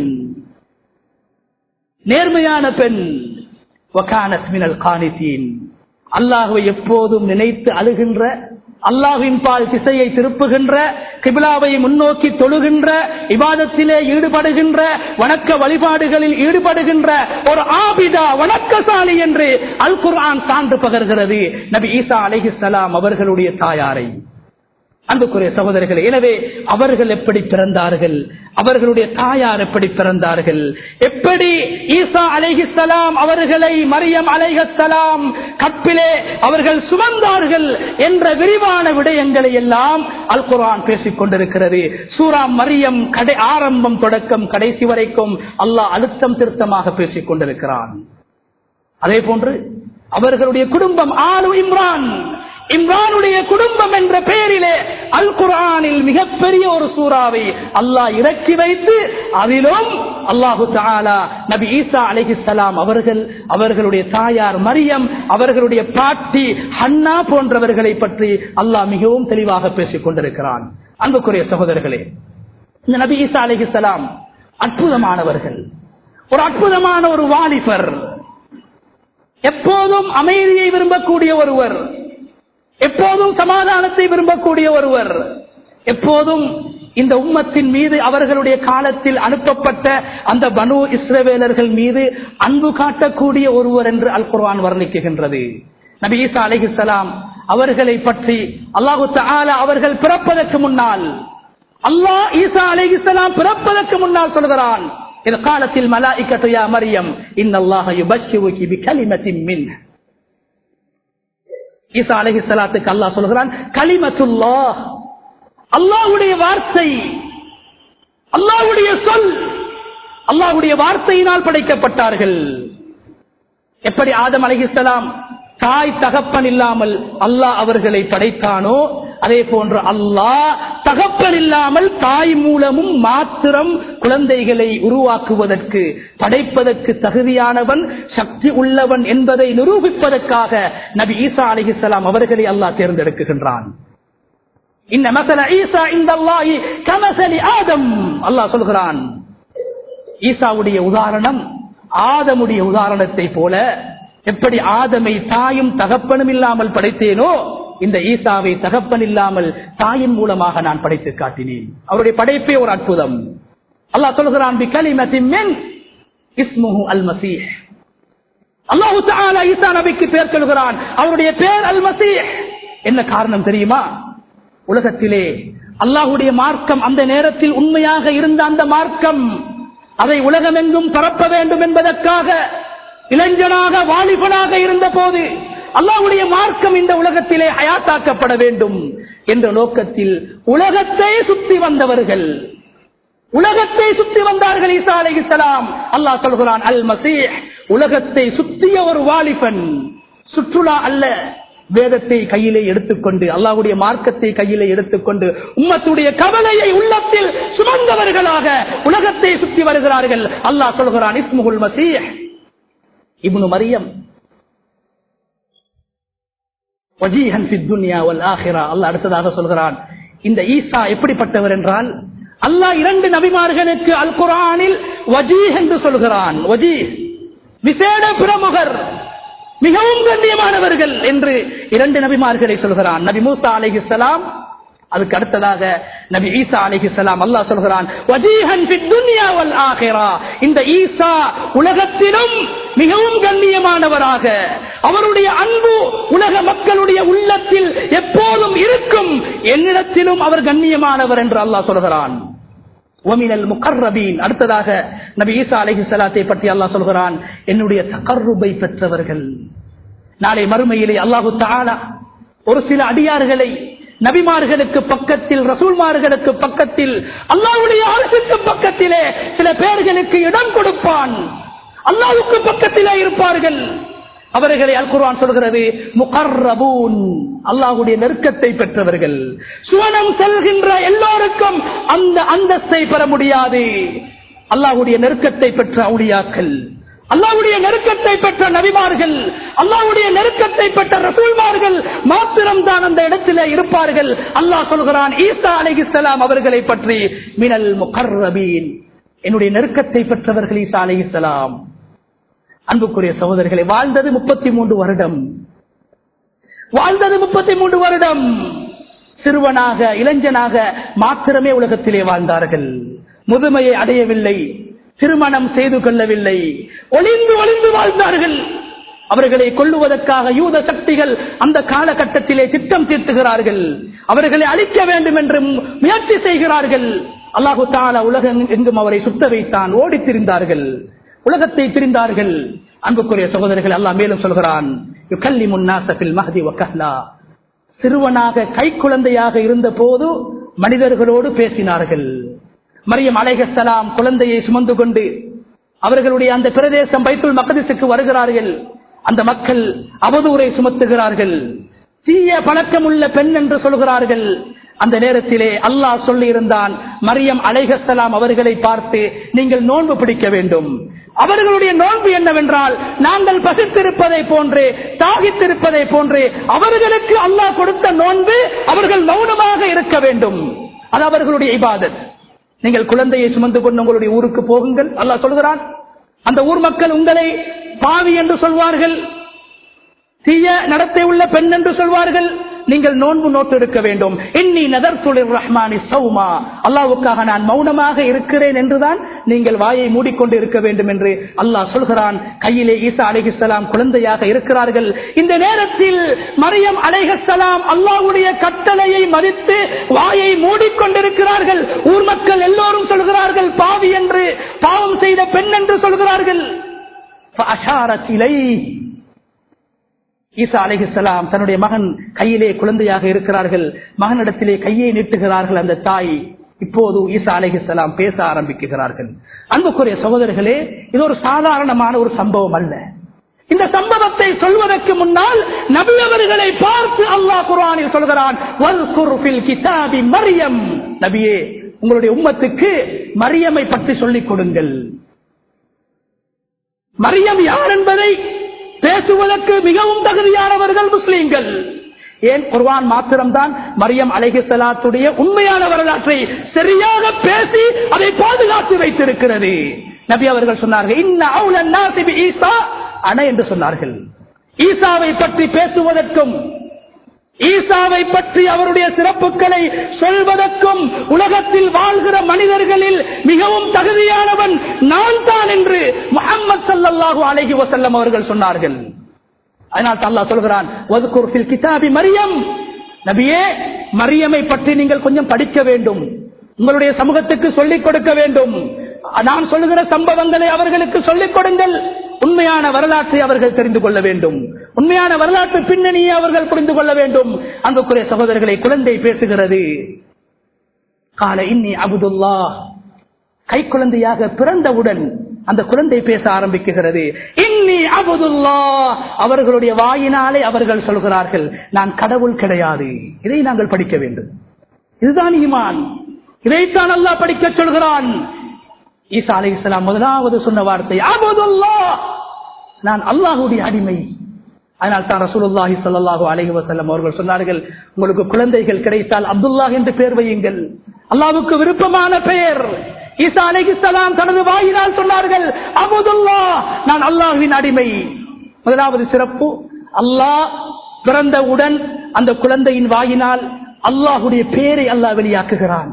நேர்மையான பெண் வகானத் மினல் காணித்தீன் அல்லாஹுவை எப்போதும் நினைத்து அழுகின்ற அல்லாஹின் பால் திசையை திருப்புகின்ற கிபிலாவை முன்னோக்கி தொழுகின்ற இபாதத்திலே ஈடுபடுகின்ற வணக்க வழிபாடுகளில் ஈடுபடுகின்ற ஒரு ஆபிதா வணக்கசாலி என்று அல் குர்ஆன் சான்று பகர்கிறது நபி ஈசா அலைஹிஸ்ஸலாம் அவர்களுடைய தாயாரை அன்புக்குரிய சகோதரர்களே எனவே அவர்கள் எப்படி பிறந்தார்கள் அவர்களுடைய தாயார் எப்படி பிறந்தார்கள் எப்படி ஈசா அலைஹிஸ்ஸலாம் அவர்களை மரியம் அலைஹஸ்ஸலாம் கற்பிலே அவர்கள் சுமந்தார்கள் என்ற விரிவான விடயங்களை எல்லாம் அல் குர்ஆன் பேசிக் கொண்டிருக்கிறது சூரா மரியம் கடை ஆரம்பம் தொடக்கம் கடைசி வரைக்கும் அல்லாஹ் அழுத்தம் திருத்தமாக பேசிக் கொண்டிருக்கிறான் அதே போன்று அவர்களுடைய குடும்பம் ஆளு இம்ரான் இம்ரானுடைய குடும்பம் என்ற பெயரிலே அல் குர்ஆனில் மிகப்பெரிய ஒரு சூறாவை அல்லாஹ் இறக்கி வைத்து அதிலும் அல்லாஹு தாலா நபி ஈசா அலைஹிஸ்ஸலாம் அவர்கள் அவர்களுடைய தாயார் மரியம் அவர்களுடைய பாட்டி ஹன்னா போன்றவர்களை பற்றி அல்லாஹ் மிகவும் தெளிவாக பேசிக் கொண்டிருக்கிறான் அன்புக்குரிய சகோதரர்களே இந்த நபி ஈசா அலைஹிஸ்ஸலாம் அற்புதமானவர்கள் ஒரு அற்புதமான ஒரு வாலிபர் எப்போதும் அமைதியை விரும்பக்கூடிய ஒருவர் எப்போதும் சமாதானத்தை விரும்பக்கூடிய ஒருவர் எப்போதும் இந்த உம்மத்தின் மீது அவர்களுடைய காலத்தில் அனுப்பப்பட்ட அந்த பனு இஸ்ரவேலர்கள் மீது அன்பு காட்டக்கூடிய ஒருவர் என்று அல் குர்ஆன் வர்ணிக்குகின்றது நபி ஈசா அலிஹிஸ்லாம் அவர்களை பற்றி அல்லாஹு தஆலா அவர்கள் பிறப்பதற்கு முன்னால் அல்லாஹ் ஈசா அலிஹிஸ்லாம் பிறப்பதற்கு முன்னால் சொல்கிறான் இது காலத்தில் மலாய்க்கத்து யா மரியம் இன்னல்லாஹ யுபஷ்ஷிருகி பிகலிமத்தின் மின் ஈசா அலஹி சலாத்துக்கு அல்லாஹ் சொல்கிறான் கலிமத்துல்லா அல்லாஹ்வுடைய வார்த்தை அல்லாஹ்வுடைய சொல் அல்லாஹ்வுடைய வார்த்தையினால் படைக்கப்பட்டார்கள் எப்படி ஆதம் அலைஹிஸ்ஸலாம் தாய் தகப்பன் இல்லாமல் அல்லாஹ் அவர்களை படைத்தானோ அதே போன்று அல்லாஹ் தகப்பன் இல்லாமல் தாய் மூலமும் மாத்திரம் குழந்தைகளை உருவாக்குவதற்கு படைப்பதற்கு தகுதியானவன் சக்தி உள்ளவன் என்பதை நிரூபிப்பதற்காக நபி ஈசா அலிஹிஸ்லாம் அவர்களை அல்லாஹ் தேர்ந்தெடுக்குகின்றான் இந்த மசல ஈசா இந்த கமசலி ஆதம் அல்லாஹ் சொல்கிறான் ஈசாவுடைய உதாரணம் ஆதமுடைய உதாரணத்தை போல எப்படி ஆதமை தாயும் தகப்பனும் இல்லாமல் படைத்தேனோ இந்த ஈசாவை தகப்பன் இல்லாமல் தாயின் மூலமாக நான் படைத்து காட்டினேன் அவருடைய படைப்பே ஒரு அற்புதம் அல்லாஹ் சொல்கிறான் இஸ்முஹு அல் மசீஹ் அல்லாஹு தஆலா ஈசா நபிக்கு பேர் சொல்கிறான் அவருடைய பேர் அல் மசீஹ் என்ன காரணம் தெரியுமா உலகத்திலே அல்லாஹுடைய மார்க்கம் அந்த நேரத்தில் உண்மையாக இருந்த அந்த மார்க்கம் அதை உலகமெங்கும் பரப்ப வேண்டும் என்பதற்காக இளைஞனாக வாலிபனாக இருந்த போது அல்லாஹ்வுடைய மார்க்கம் இந்த உலகத்திலே ஹயாத்தாக்கப்பட வேண்டும் என்ற நோக்கத்தில் உலகத்தை சுத்தி வந்தவர்கள் உலகத்தை சுத்தி வந்தார்கள் ஈசா அலைஹிஸ்ஸலாம் அல்லாஹ் சொல்கிறான் அல் மசீஹ் உலகத்தை சுத்திய ஒரு வாலிபன் சுற்றுலா அல்ல வேதத்தை கையிலே எடுத்துக்கொண்டு அல்லாஹ்வுடைய மார்க்கத்தை கையிலே எடுத்துக்கொண்டு உம்மத்துடைய கவலையை உள்ளத்தில் சுமந்தவர்களாக உலகத்தை சுற்றி வருகிறார்கள் அல்லாஹ் சொல்கிறான் இஸ்முகுல் மசீஹ் இப்னு மரியம் வஜீஹன் ஃபித் துன்யா வல் ஆஹிரா அல்லாஹ் அடுத்ததாக சொல்கிறான் இந்த ஈசா எப்படிப்பட்டவர் என்றால் அல்லாஹ் இரண்டு நபிமார்களுக்கு அல் குர்ஆனில் வஜீஹ் என்று சொல்கிறான் வஜீஹ் விசேட பிரமுகர் மிகவும் கண்ணியமானவர்கள் என்று இரண்டு நபிமார்களை சொல்கிறான் நபி மூசா அலைஹிஸ்ஸலாம் அதுக்கு அடுத்ததாக நபி ஈசா அலைஹிஸ்ஸலாம் அல்லாஹ் சொல்கிறான் வஜீஹன் ஃபித் துன்யா வல் ஆஹிரா இந்த ஈசா உலகத்திலும் மிகவும் கண்ணியமானவராக அவருடைய அன்பு உலக மக்களுடைய உள்ளத்தில் எப்போதும் இருக்கும் என்னிடத்திலும் அவர் கண்ணியமானவர் என்று அல்லாஹ் சொல்கிறான் ஒமினல் முகர்ரபீன் அடுத்ததாக நபி ஈசா அலைஹி ஸலாத்தை பற்றி அல்லாஹ் சொல்கிறான் என்னுடைய தகர்ருபை பெற்றவர்கள் நாளை மறுமையிலே அல்லாஹு தஆலா ஒரு சில அடியார்களை நபிமார்களுக்கு பக்கத்தில் ரசூல்மார்களுக்கு பக்கத்தில் அல்லாஹ்வுடைய அரசுக்கு பக்கத்திலே சில பேர்களுக்கு இடம் கொடுப்பான் அல்லாஹ்வுக்கு பக்கத்திலே இருப்பார்கள் அவர்களை அல் குர்ஆன் சொல்கிறது முகர்ரபூன் அல்லாஹ்வுடைய நெருக்கத்தை பெற்றவர்கள் சுவனம் செல்கின்ற எல்லோருக்கும் அந்த அந்தஸ்தை பெற முடியாது அல்லாஹ்வுடைய நெருக்கத்தை பெற்ற அவுளியாக்கள் அல்லாஹ்வுடைய நெருக்கத்தை பெற்ற நபிமார்கள் அல்லாஹ்வுடைய நெருக்கத்தை பெற்ற ரசூல்மார்கள் மாத்திரம்தான் அந்த இடத்திலே இருப்பார்கள் அல்லாஹ் சொல்கிறான் ஈசா அலைஹிஸ்ஸலாம் அவர்களை பற்றி மினல் முகர்ரபீன் என்னுடைய நெருக்கத்தை பெற்றவர்கள் ஈசா அலைஹிஸ்ஸலாம் அன்புக்குரிய சகோதரர்களை வாழ்ந்தது முப்பத்தி மூன்று வருடம் வாழ்ந்தது முப்பத்தி மூன்று வருடம் சிறுவனாக இளைஞனாக மாத்திரமே உலகத்திலே வாழ்ந்தார்கள் முதுமையை அடையவில்லை திருமணம் செய்து கொள்ளவில்லை ஒளிந்து ஒளிந்து வாழ்ந்தார்கள் அவர்களை கொல்லுவதற்காக யூத சக்திகள் அந்த காலகட்டத்திலே திட்டம் தீர்த்துகிறார்கள் அவர்களை அழிக்க வேண்டும் என்று முயற்சி செய்கிறார்கள் அல்லாஹு தாலா உலகம் எங்கும் அவரை சுத்த வைத்தான் ஓடித் திரிந்தார்கள் உலகத்தை பிரிந்தார்கள் அன்புக்குரிய சகோதரர்கள் அல்லாஹ் மேலும் சொல்கிறான் யுகல்லி முன்னாசபில் மஹதி வக்கஹ்லா சிறுவனாக கை குழந்தையாக இருந்த போது மனிதர்களோடு பேசினார்கள் மரியம் அலைஹலாம் குழந்தையை சுமந்து கொண்டு அவர்களுடைய அந்த பிரதேசம் பைத்துல் மக்கதிசுக்கு வருகிறார்கள் அந்த மக்கள் அவதூரை சுமத்துகிறார்கள் தீய பழக்கமுள்ள பெண் என்று சொல்கிறார்கள் அந்த நேரத்திலே அல்லாஹ் சொல்லி இருந்தான் மரியம் அலைஹலாம் அவர்களை பார்த்து நீங்கள் நோன்பு பிடிக்க வேண்டும் அவர்களுடைய நோன்பு என்னவென்றால் நாங்கள் பசித்திருப்பதை போன்று தாகித்திருப்பதை போன்று அவர்களுக்கு அல்லாஹ் கொடுத்த நோன்பு அவர்கள் மௌனமாக இருக்க வேண்டும் அது அவர்களுடைய இபாதத் நீங்கள் குழந்தையை சுமந்து கொண்டு உங்களுடைய ஊருக்கு போகுங்கள் அல்லாஹ் சொல்கிறான் அந்த ஊர் மக்கள் உங்களை பாவி என்று சொல்வார்கள் தீய நடத்தை உள்ள பெண் என்று சொல்வார்கள் நீங்கள் நோன்பு நோட்டு எடுக்க வேண்டும் இன்னி நதர் தொழில் ரஹ்மானி சௌமா அல்லாவுக்காக நான் மௌனமாக இருக்கிறேன் என்றுதான் நீங்கள் வாயை மூடிக்கொண்டு இருக்க வேண்டும் என்று அல்லாஹ் சொல்கிறான் கையிலே ஈசா அலைஹிஸ்லாம் குழந்தையாக இருக்கிறார்கள் இந்த நேரத்தில் மரியம் அலைஹலாம் அல்லாஹ்வுடைய கட்டளையை மதித்து வாயை மூடிக்கொண்டிருக்கிறார்கள் ஊர் மக்கள் எல்லோரும் சொல்கிறார்கள் பாவி என்று பாவம் செய்த பெண் என்று சொல்கிறார்கள் فأشارت إليه ஈசா அலைஹிஸ்லாம் தன்னுடைய மகன் கையிலே குழந்தையாக இருக்கிறார்கள் மகனிடத்திலே கையை நீட்டுகிறார்கள் அந்த தாய் இப்போது ஈசா அலைஹிஸ்லாம் பேச ஆரம்பிக்கிறார்கள் அன்புக்குரிய சகோதரர்களே இது ஒரு சாதாரணமான ஒரு சம்பவம் அல்ல இந்த சம்பவத்தை சொல்வதற்கு முன்னால் நபி அவர்களை பார்த்து அல்லாஹ் குர்ஆனில் சொல்கிறான் "வல்குர் ஃபில் கிதாபி மரியம் நபியே உங்களுடைய உம்மத்துக்கு மரியமை பற்றி சொல்லிக் கொடுங்கள் மரியம் யார் என்பதை பேசுவதற்கு மிகவும் தகுதியானவர்கள் முஸ்லீம்கள் ஏன் குர்வான் மாத்திரம்தான் மரியம் அலைஹி சலாத்துடைய உண்மையான வரலாற்றை சரியாக பேசி அதை பாதுகாத்து வைத்திருக்கிறது நபி அவர்கள் சொன்னார்கள் இன்ன அவுலன் நாசி பி ஈசா அன என்று சொன்னார்கள் ஈசாவை பற்றி பேசுவதற்கும் ஈசாவை பற்றி அவருடைய சிறப்புகளை சொல்வதற்கும் உலகத்தில் வாழ்கிற மனிதர்களில் மிகவும் தகுதியானவன் நான் தான் என்று முகமது சல்லல்லாஹு அலைஹி வசல்லம் அவர்கள் சொன்னார்கள் அதனால் அல்லாஹ் சொல்கிறான் "வதுகுர் ஃபில் கிதாபி மரியம் நபியே மரியமை பற்றி நீங்கள் கொஞ்சம் படிக்க வேண்டும் உங்களுடைய சமூகத்துக்கு சொல்லிக் கொடுக்க வேண்டும் நான் சொல்லுகிற சம்பவங்களை அவர்களுக்கு சொல்லிக் கொடுங்கள் உண்மையான வரலாற்றை அவர்கள் தெரிந்து கொள்ள வேண்டும் உண்மையான வரலாற்று பின்னணியை அவர்கள் புரிந்து கொள்ள வேண்டும் அன்புக்குரிய சகோதரர்களை குழந்தை பேசுகிறது கால இன்னி அபுதுல்லா கை குழந்தையாக பிறந்தவுடன் அந்த குழந்தை பேச ஆரம்பிக்குகிறது இன்னி அபுதுல்லா அவர்களுடைய வாயினாலே அவர்கள் சொல்கிறார்கள் நான் கடவுள் கிடையாது இதை நாங்கள் படிக்க வேண்டும் இதுதான் ஈமான் இதைத்தான் அல்லாஹ் படிக்க சொல்கிறான் ஈசா அலை இஸ்லாம் முதலாவது சொன்ன வார்த்தை அபுதுல்லா நான் அல்லாஹுடைய அடிமை அதனால் தான் ரசூலுல்லாஹி ஸல்லல்லாஹு அலைஹி வஸல்லம் அவர்கள் சொன்னார்கள் உங்களுக்கு குழந்தைகள் கிடைத்தால் அப்துல்லாஹ் என்று பெயர் வையுங்கள் அல்லாஹ்வுக்கு விருப்பமான பெயர் ஈசா அலைஹிஸ்ஸலாம் தனது வாயினால் சொன்னார்கள் அபுதுல்லா நான் அல்லாஹ்வின் அடிமை முதலாவது சிறப்பு அல்லாஹ் பிறந்தவுடன் அந்த குழந்தையின் வாயினால் அல்லாஹுடைய பேரை அல்லாஹ் வெளியாக்குகிறான்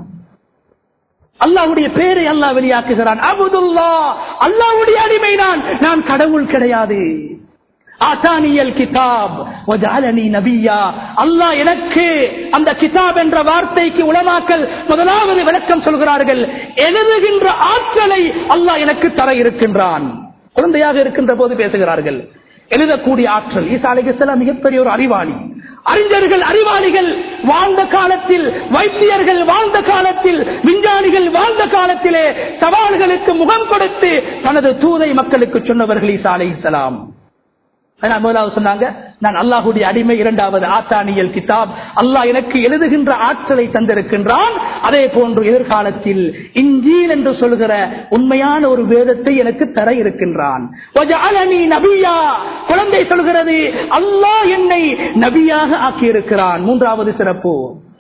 அல்லாஹுடைய பேரை அல்லாஹ் வெளியாக்குகிறான் அபுதுல்லா அல்லாஹுடைய அடிமை நான் நான் கடவுள் கிடையாது ஆத்தானியல் கிதாப் வஜஅலனி நபியா அல்லாஹ் எனக்கு அந்த கிதாப் என்ற வார்த்தைக்கு உலமாக்கல் முதலாவது விளக்கம் சொல்கிறார்கள் எழுதுகின்ற ஆற்றலை அல்லாஹ் எனக்கு தர இருக்கின்றான் குழந்தையாக இருக்கின்ற போது பேசுகிறார்கள் எழுதக்கூடிய ஆற்றல் ஈசா அலைஹிஸ்ஸலாம் மிகப்பெரிய ஒரு அறிவாளி அறிஞர்கள் அறிவாளிகள் வாழ்ந்த காலத்தில் வைத்தியர்கள் வாழ்ந்த காலத்தில் விஞ்ஞானிகள் வாழ்ந்த காலத்திலே சவால்களுக்கு முகம் கொடுத்து தனது தூதை மக்களுக்கு சொன்னவர்கள் ஈசா அலைஹிஸ்ஸலாம் அதனால் முதலாவது சொன்னாங்க நான் அல்லாஹுடைய அடிமை இரண்டாவது ஆத்தானியல் கிதாப் அல்லாஹ் எனக்கு எழுதுகின்ற ஆற்றலை தந்திருக்கின்றான் அதே போன்று எதிர்காலத்தில் இஞ்சீல் என்று சொல்கிற உண்மையான ஒரு வேதத்தை எனக்கு தர இருக்கின்றான் வஜஅலனி நபியா குழந்தை சொல்கிறது அல்லாஹ் என்னை நபியாக ஆக்கியிருக்கிறான் மூன்றாவது சிறப்பு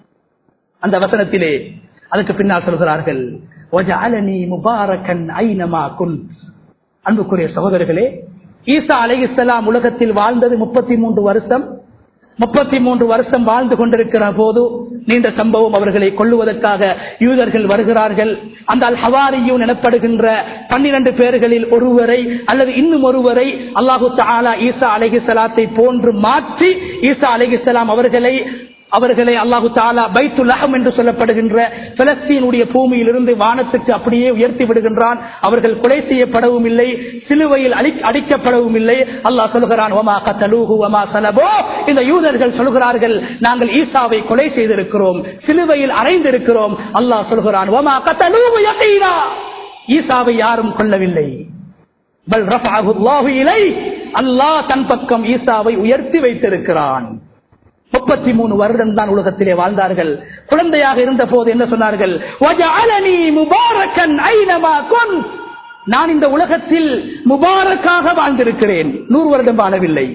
அந்த வசனத்திலே அதுக்கு பின்னால் சொல்கிறார்கள் வஜஅலனி முபாரக்கன் ஐனமா குன் அன்புக்குரிய சகோதரர்களே ஈசா அலைஹிஸ்ஸலாம் உலகத்தில் வாழ்ந்தது முப்பத்தி மூன்று வருஷம் முப்பத்தி மூன்று வருஷம் வாழ்ந்து கொண்டிருக்கிற போது நீண்ட சம்பவம் அவர்களை கொள்ளுவதற்காக யூதர்கள் வருகிறார்கள் அந்த அல் ஹவாரியூன் எனப்படுகின்ற பன்னிரண்டு பேர்களில் ஒருவரை அல்லது இன்னும் ஒருவரை அல்லாஹு தாலா ஈசா அலைஹிஸ்ஸலாத்தை போன்று மாற்றி ஈசா அலைஹிஸ்ஸலாம் அவர்களை அவர்களை அல்லாஹு தாலா பைத்துல் அஹம் என்று சொல்லப்படுகின்ற பிலஸ்தீனுடைய பூமியில் இருந்து வானத்துக்கு அப்படியே உயர்த்தி விடுகின்றான் அவர்கள் கொலை செய்யப்படவும் இல்லை சிலுவையில் அழி- அடிக்கப்படவும் இல்லை அல்லாஹ் சொல்கிறான் ஒமா கத்தலூஹு ஒமா சலபோ இந்த யூதர்கள் சொல்கிறார்கள் நாங்கள் ஈசாவை கொலை செய்திருக்கிறோம் சிலுவையில் அறைந்திருக்கிறோம் அல்லாஹ் சொல்கிறான் ஒமா கத்தலூஹு யகீனா ஈசாவை யாரும் கொல்லவில்லை பல் ரஃபஅஹு அல்லாஹு இலை அல்லாஹ் தன் பக்கம் ஈசாவை உயர்த்தி வைத்திருக்கிறான் முப்பத்தி மூணு வருடம் தான் உலகத்திலே வாழ்ந்தார்கள் குழந்தையாக இருந்த போது என்ன சொன்னார்கள் "வஜஅலனி முபாரக்கன் ஐனமா குன்." நான் இந்த உலகத்தில் முபாரக்காக வாழ்ந்திருக்கிறேன் நூறு வருடம் வாழவில்லை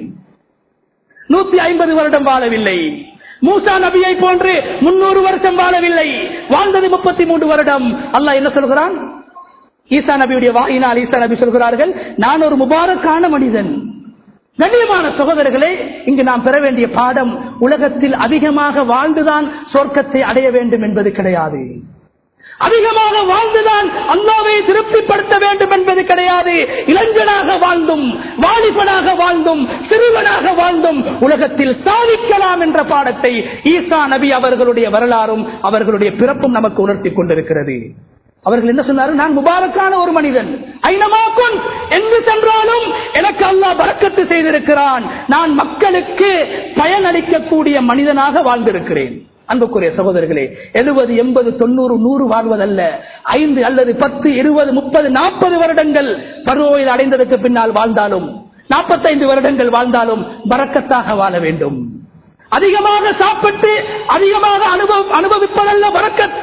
நூத்தி ஐம்பது வருடம் வாழவில்லை மூசா நபியை போன்று முன்னூறு வருஷம் வாழவில்லை வாழ்ந்தது முப்பத்தி மூன்று வருடம் அல்லாஹ் என்ன சொல்கிறான் ஈசா நபியுடைய வாயினால் ஈசா நபி சொல்கிறார்கள் நான் ஒரு முபாரக்கான மனிதன் கண்ணியமான சகோதரர்களே இங்கு நாம் பெற வேண்டிய பாடம் உலகத்தில் அதிகமாக வாழ்ந்துதான் சொர்க்கத்தை அடைய வேண்டும் என்பது கிடையாது அதிகமாக வாழ்ந்துதான் அல்லாவை திருப்திப்படுத்த வேண்டும் என்பது கிடையாது இளைஞனாக வாழ்ந்தும் வாலிபனாக வாழ்ந்தும் சிறுவனாக வாழ்ந்தும் உலகத்தில் சாதிக்கலாம் என்ற பாடத்தை ஈசா நபி அவர்களுடைய வரலாறும் அவர்களுடைய பிறப்பும் நமக்கு உணர்த்தி கொண்டிருக்கிறது அவர்கள் என்ன சொன்னார்கள் நான் முபாரக்கான ஒரு மனிதன் ஐனமாக்கும் எங்கு சென்றாலும் எனக்கு அல்லாஹ் பறக்கத்து செய்திருக்கிறான் நான் மக்களுக்கு பயனளிக்கக்கூடிய மனிதனாக வாழ்ந்திருக்கிறேன் அன்புக்குரிய சகோதரர்களே எழுபது எண்பது தொண்ணூறு நூறு வாழ்வதல்ல ஐந்து அல்லது பத்து இருபது முப்பது நாற்பது வருடங்கள் பருவயில் அடைந்ததற்கு பின்னால் வாழ்ந்தாலும் நாற்பத்தைந்து வருடங்கள் வாழ்ந்தாலும் பறக்கத்தாக வாழ வேண்டும் அதிகமாக சாப்பிட்டு அதிகமாக அனுபவ அனுபவிப்பதல்ல பறக்கத்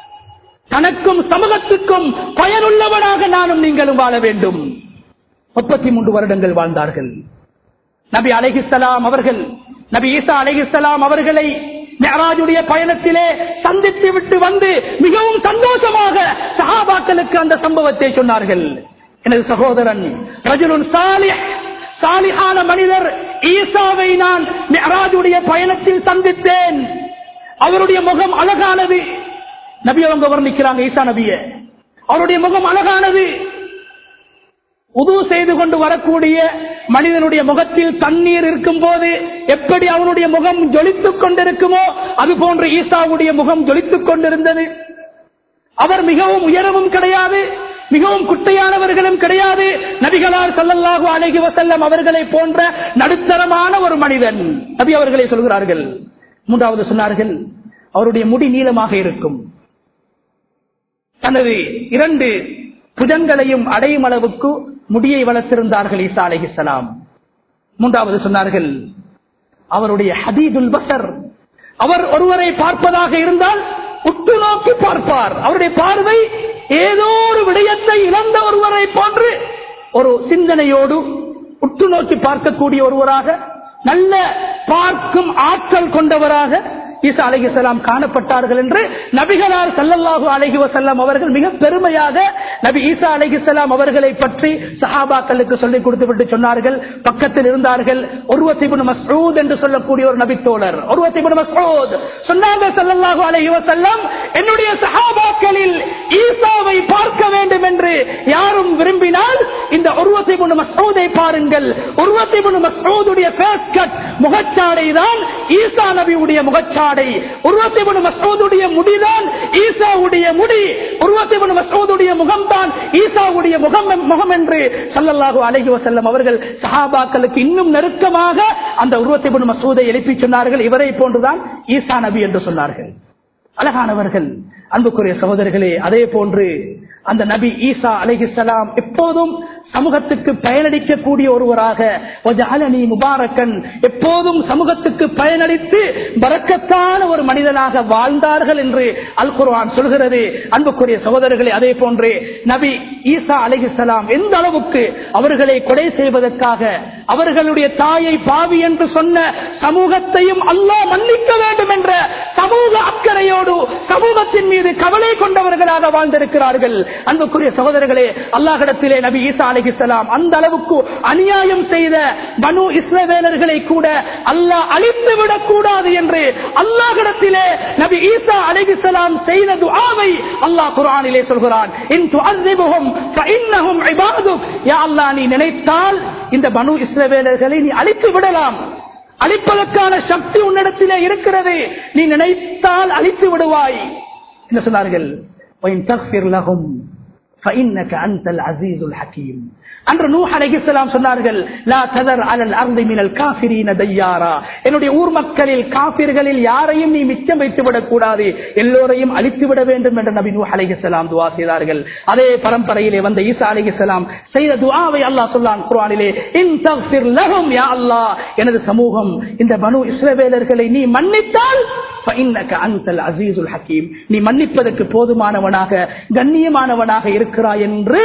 தனக்கும் சமூகத்துக்கும் பயனுள்ளவனாக நானும் நீங்களும் வாழ வேண்டும் முப்பத்தி மூன்று வருடங்கள் வாழ்ந்தார்கள் நபி அலைஹிஸ்ஸலாம் அவர்கள் நபி ஈசா அலைஹிஸ்ஸலாம் அவர்களை மெஹராஜுடைய பயணத்திலே சந்தித்து விட்டு வந்து மிகவும் சந்தோஷமாக சஹாபாக்களுக்கு அந்த சம்பவத்தை சொன்னார்கள் எனது சகோதரன் ரஜுலுன் சாலிஹ் சாலிஹான மனிதர் ஈசாவை நான் மெஹராஜுடைய பயணத்தில் சந்தித்தேன் அவருடைய முகம் அழகானது நபி அவங்க வர்ணிக்கிறாங்க ஈசா நபிய அவருடைய முகம் அழகானது உது செய்து கொண்டு வரக்கூடிய மனிதனுடைய முகத்தில் தண்ணீர் இருக்கும் போது எப்படி அவனுடைய முகம் ஜொலித்துக் கொண்டிருக்குமோ அது போன்று ஈசாவுடைய முகம் ஜொலித்துக் கொண்டிருந்தது அவர் மிகவும் உயரமும் கிடையாது மிகவும் குட்டையானவர்களும் கிடையாது நபிகளார் ஸல்லல்லாஹு அலைஹி வஸல்லம் அவர்களை போன்ற நடுத்தரமான ஒரு மனிதன் நபி அவர்களை சொல்கிறார்கள் மூன்றாவது சொன்னார்கள் அவருடைய முடி நீளமாக இருக்கும் தனது இரண்டு புஜங்களையும் அடையும் அளவுக்கு முடியை வளர்த்திருந்தார்கள் ஈசா அலைஹிஸ்ஸலாம் மூன்றாவது சொன்னார்கள் அவருடைய ஹதீதுல் பசர் அவர் ஒருவரை பார்ப்பதாக இருந்தால் உற்று நோக்கி பார்ப்பார் அவருடைய பார்வை ஏதோ ஒரு விடயத்தை இழந்த ஒருவரை போன்று ஒரு சிந்தனையோடு உற்று நோக்கி பார்க்கக்கூடிய ஒருவராக நல்ல பார்க்கும் ஆற்றல் கொண்டவராக ஈசா அலைஹிஸ்ஸலாம் காணப்பட்டார்கள் என்று நபிகளார் ஸல்லல்லாஹு அலைஹி வஸல்லம் அவர்கள் மிக பெருமையாக நபி ஈசா அலைஹிஸ்ஸலாம் அவர்களை பற்றி சஹாபாக்களுக்கு சொல்லிக் கொடுத்துவிட்டு சொன்னார்கள் பக்கத்தில் இருந்தார்கள் ஒருவத் இப்னு மஸ்ஊத் என்று சொல்லக்கூடிய ஒரு நபித்தோழர் ஒருவத் இப்னு மஸ்ஊத் சொன்னார்கள் ஸல்லல்லாஹு அலைஹி வஸல்லம் என்னுடைய சஹாபாக்களில் ஈசாவை பார்க்க வேண்டும் என்று யாரும் விரும்பினால் இந்த ஒருவத் இப்னு மஸ்ஊதை பாருங்கள் ஒருவத் இப்னு மஸ்ஊதுடைய ஃபேஸ் கட் முகச்சாடை தான் ஈசா நபியுடைய முகச்சாடை உருவத்திபுன் மசூதுடைய முடிதான் ஈசாவுடைய முடி உருவத்திபுன் மசூதுடைய முகம்தான் ஈசாவுடைய முகம் முகம் என்று சல்லல்லாஹு அலைஹி வஸல்லம் அவர்கள் சஹாபாக்களுக்கு இன்னும் நெருக்கமாக அந்த உருவத்திபுன் மசூதை எழுப்பி சொன்னார்கள் இவரை போன்றுதான் ஈசா நபி என்று சொன்னார்கள் அழகானவர்கள் அன்புக்குரிய சகோதரர்களே அதே போன்று அந்த நபி ஈசா அலைஹிஸ்ஸலாம் எப்போதும் சமூகத்துக்கு பயனளிக்கக்கூடிய ஒருவராக வஜஅலனி முபாரக்கன் எப்போதும் சமூகத்துக்கு பயனளித்து பரக்கத்தான ஒரு மனிதனாக வாழ்ந்தார்கள் என்று அல் குர்ஆன் சொல்கிறது அன்புக்குரிய சகோதரர்களே அதே போன்று நபி ஈசா அலைஹிஸ்ஸலாம் எந்த அளவுக்கு அவர்களை கொலை செய்வதற்காக அவர்களுடைய தாயை பாவி என்று சொன்ன சமூகத்தையும் அல்லாஹ் மன்னிக்க வேண்டும் என்ற சமூக அக்கறையோடு சமூகத்தின் மீது கவலை கொண்டவர்களாக வாழ்ந்திருக்கிறார்கள் அன்புக்குரிய சகோதரர்களே அல்லாஹிடத்திலே நபி ஈசா அலிகிஸ்லாம் அந்த அளவுக்கு அநியாயம் செய்த பனு இஸ்ரவேலர்களை கூட அல்லாஹ் அழித்து விடக் கூடாது என்று அல்லாஹிடத்திலே நபி ஈசா அலிகிஸ்லாம் செய்த துஆவை அல்லாஹ் குர்ஆனிலே சொல்கிறான் இன் துஅذிபுஹும் ஃபஇன்னஹும் இபாதுக் யா அல்லாஹ் நீ நினைத்தால் இந்த பனு இஸ்ரவேலர்களை நீ அழித்து விடலாம் அழிப்பதற்கான சக்தி உன்னிடத்திலே இருக்கிறது நீ நினைத்தால் அழித்து விடுவாய் என்ன சொன்னார்கள் وَإِن تَغْفِرْ لَهُمْ فَإِنَّكَ أَنْتَ الْعَزِيزُ الْحَكِيمُ அன்று நூஹ் அலைஹிஸ்ஸலாம் சொன்னார்கள் லா ததர் அலல் அர்தி மினல் காஃபிரீன தையாரா என்னுடைய ஊர் மக்களில் காபிர்களில் யாரையும் நீ மிச்சம் வைத்து விடக் கூடாது எல்லோரையும் அழித்து விட வேண்டும் என்று நபி நூஹ் அலைஹிஸ்ஸலாம் துஆ செய்தார்கள் அதே பரம்பரையிலே வந்த ஈசா அலைஹிஸ்ஸலாம் செய்த துஆவை அல்லாஹ் சொல்லான் குர்ஆனிலே இன் தக்ஃபிர் லஹும் யா அல்லாஹ் எனது சமூகம் இந்த பனு இஸ்ரவேலர்களை நீ மன்னித்தால் فإنك أنت العزيز الحكيم நீ மன்னிப்பதற்கு போதுமானவனாக கண்ணியமானவனாக இருக்கிறாய் என்று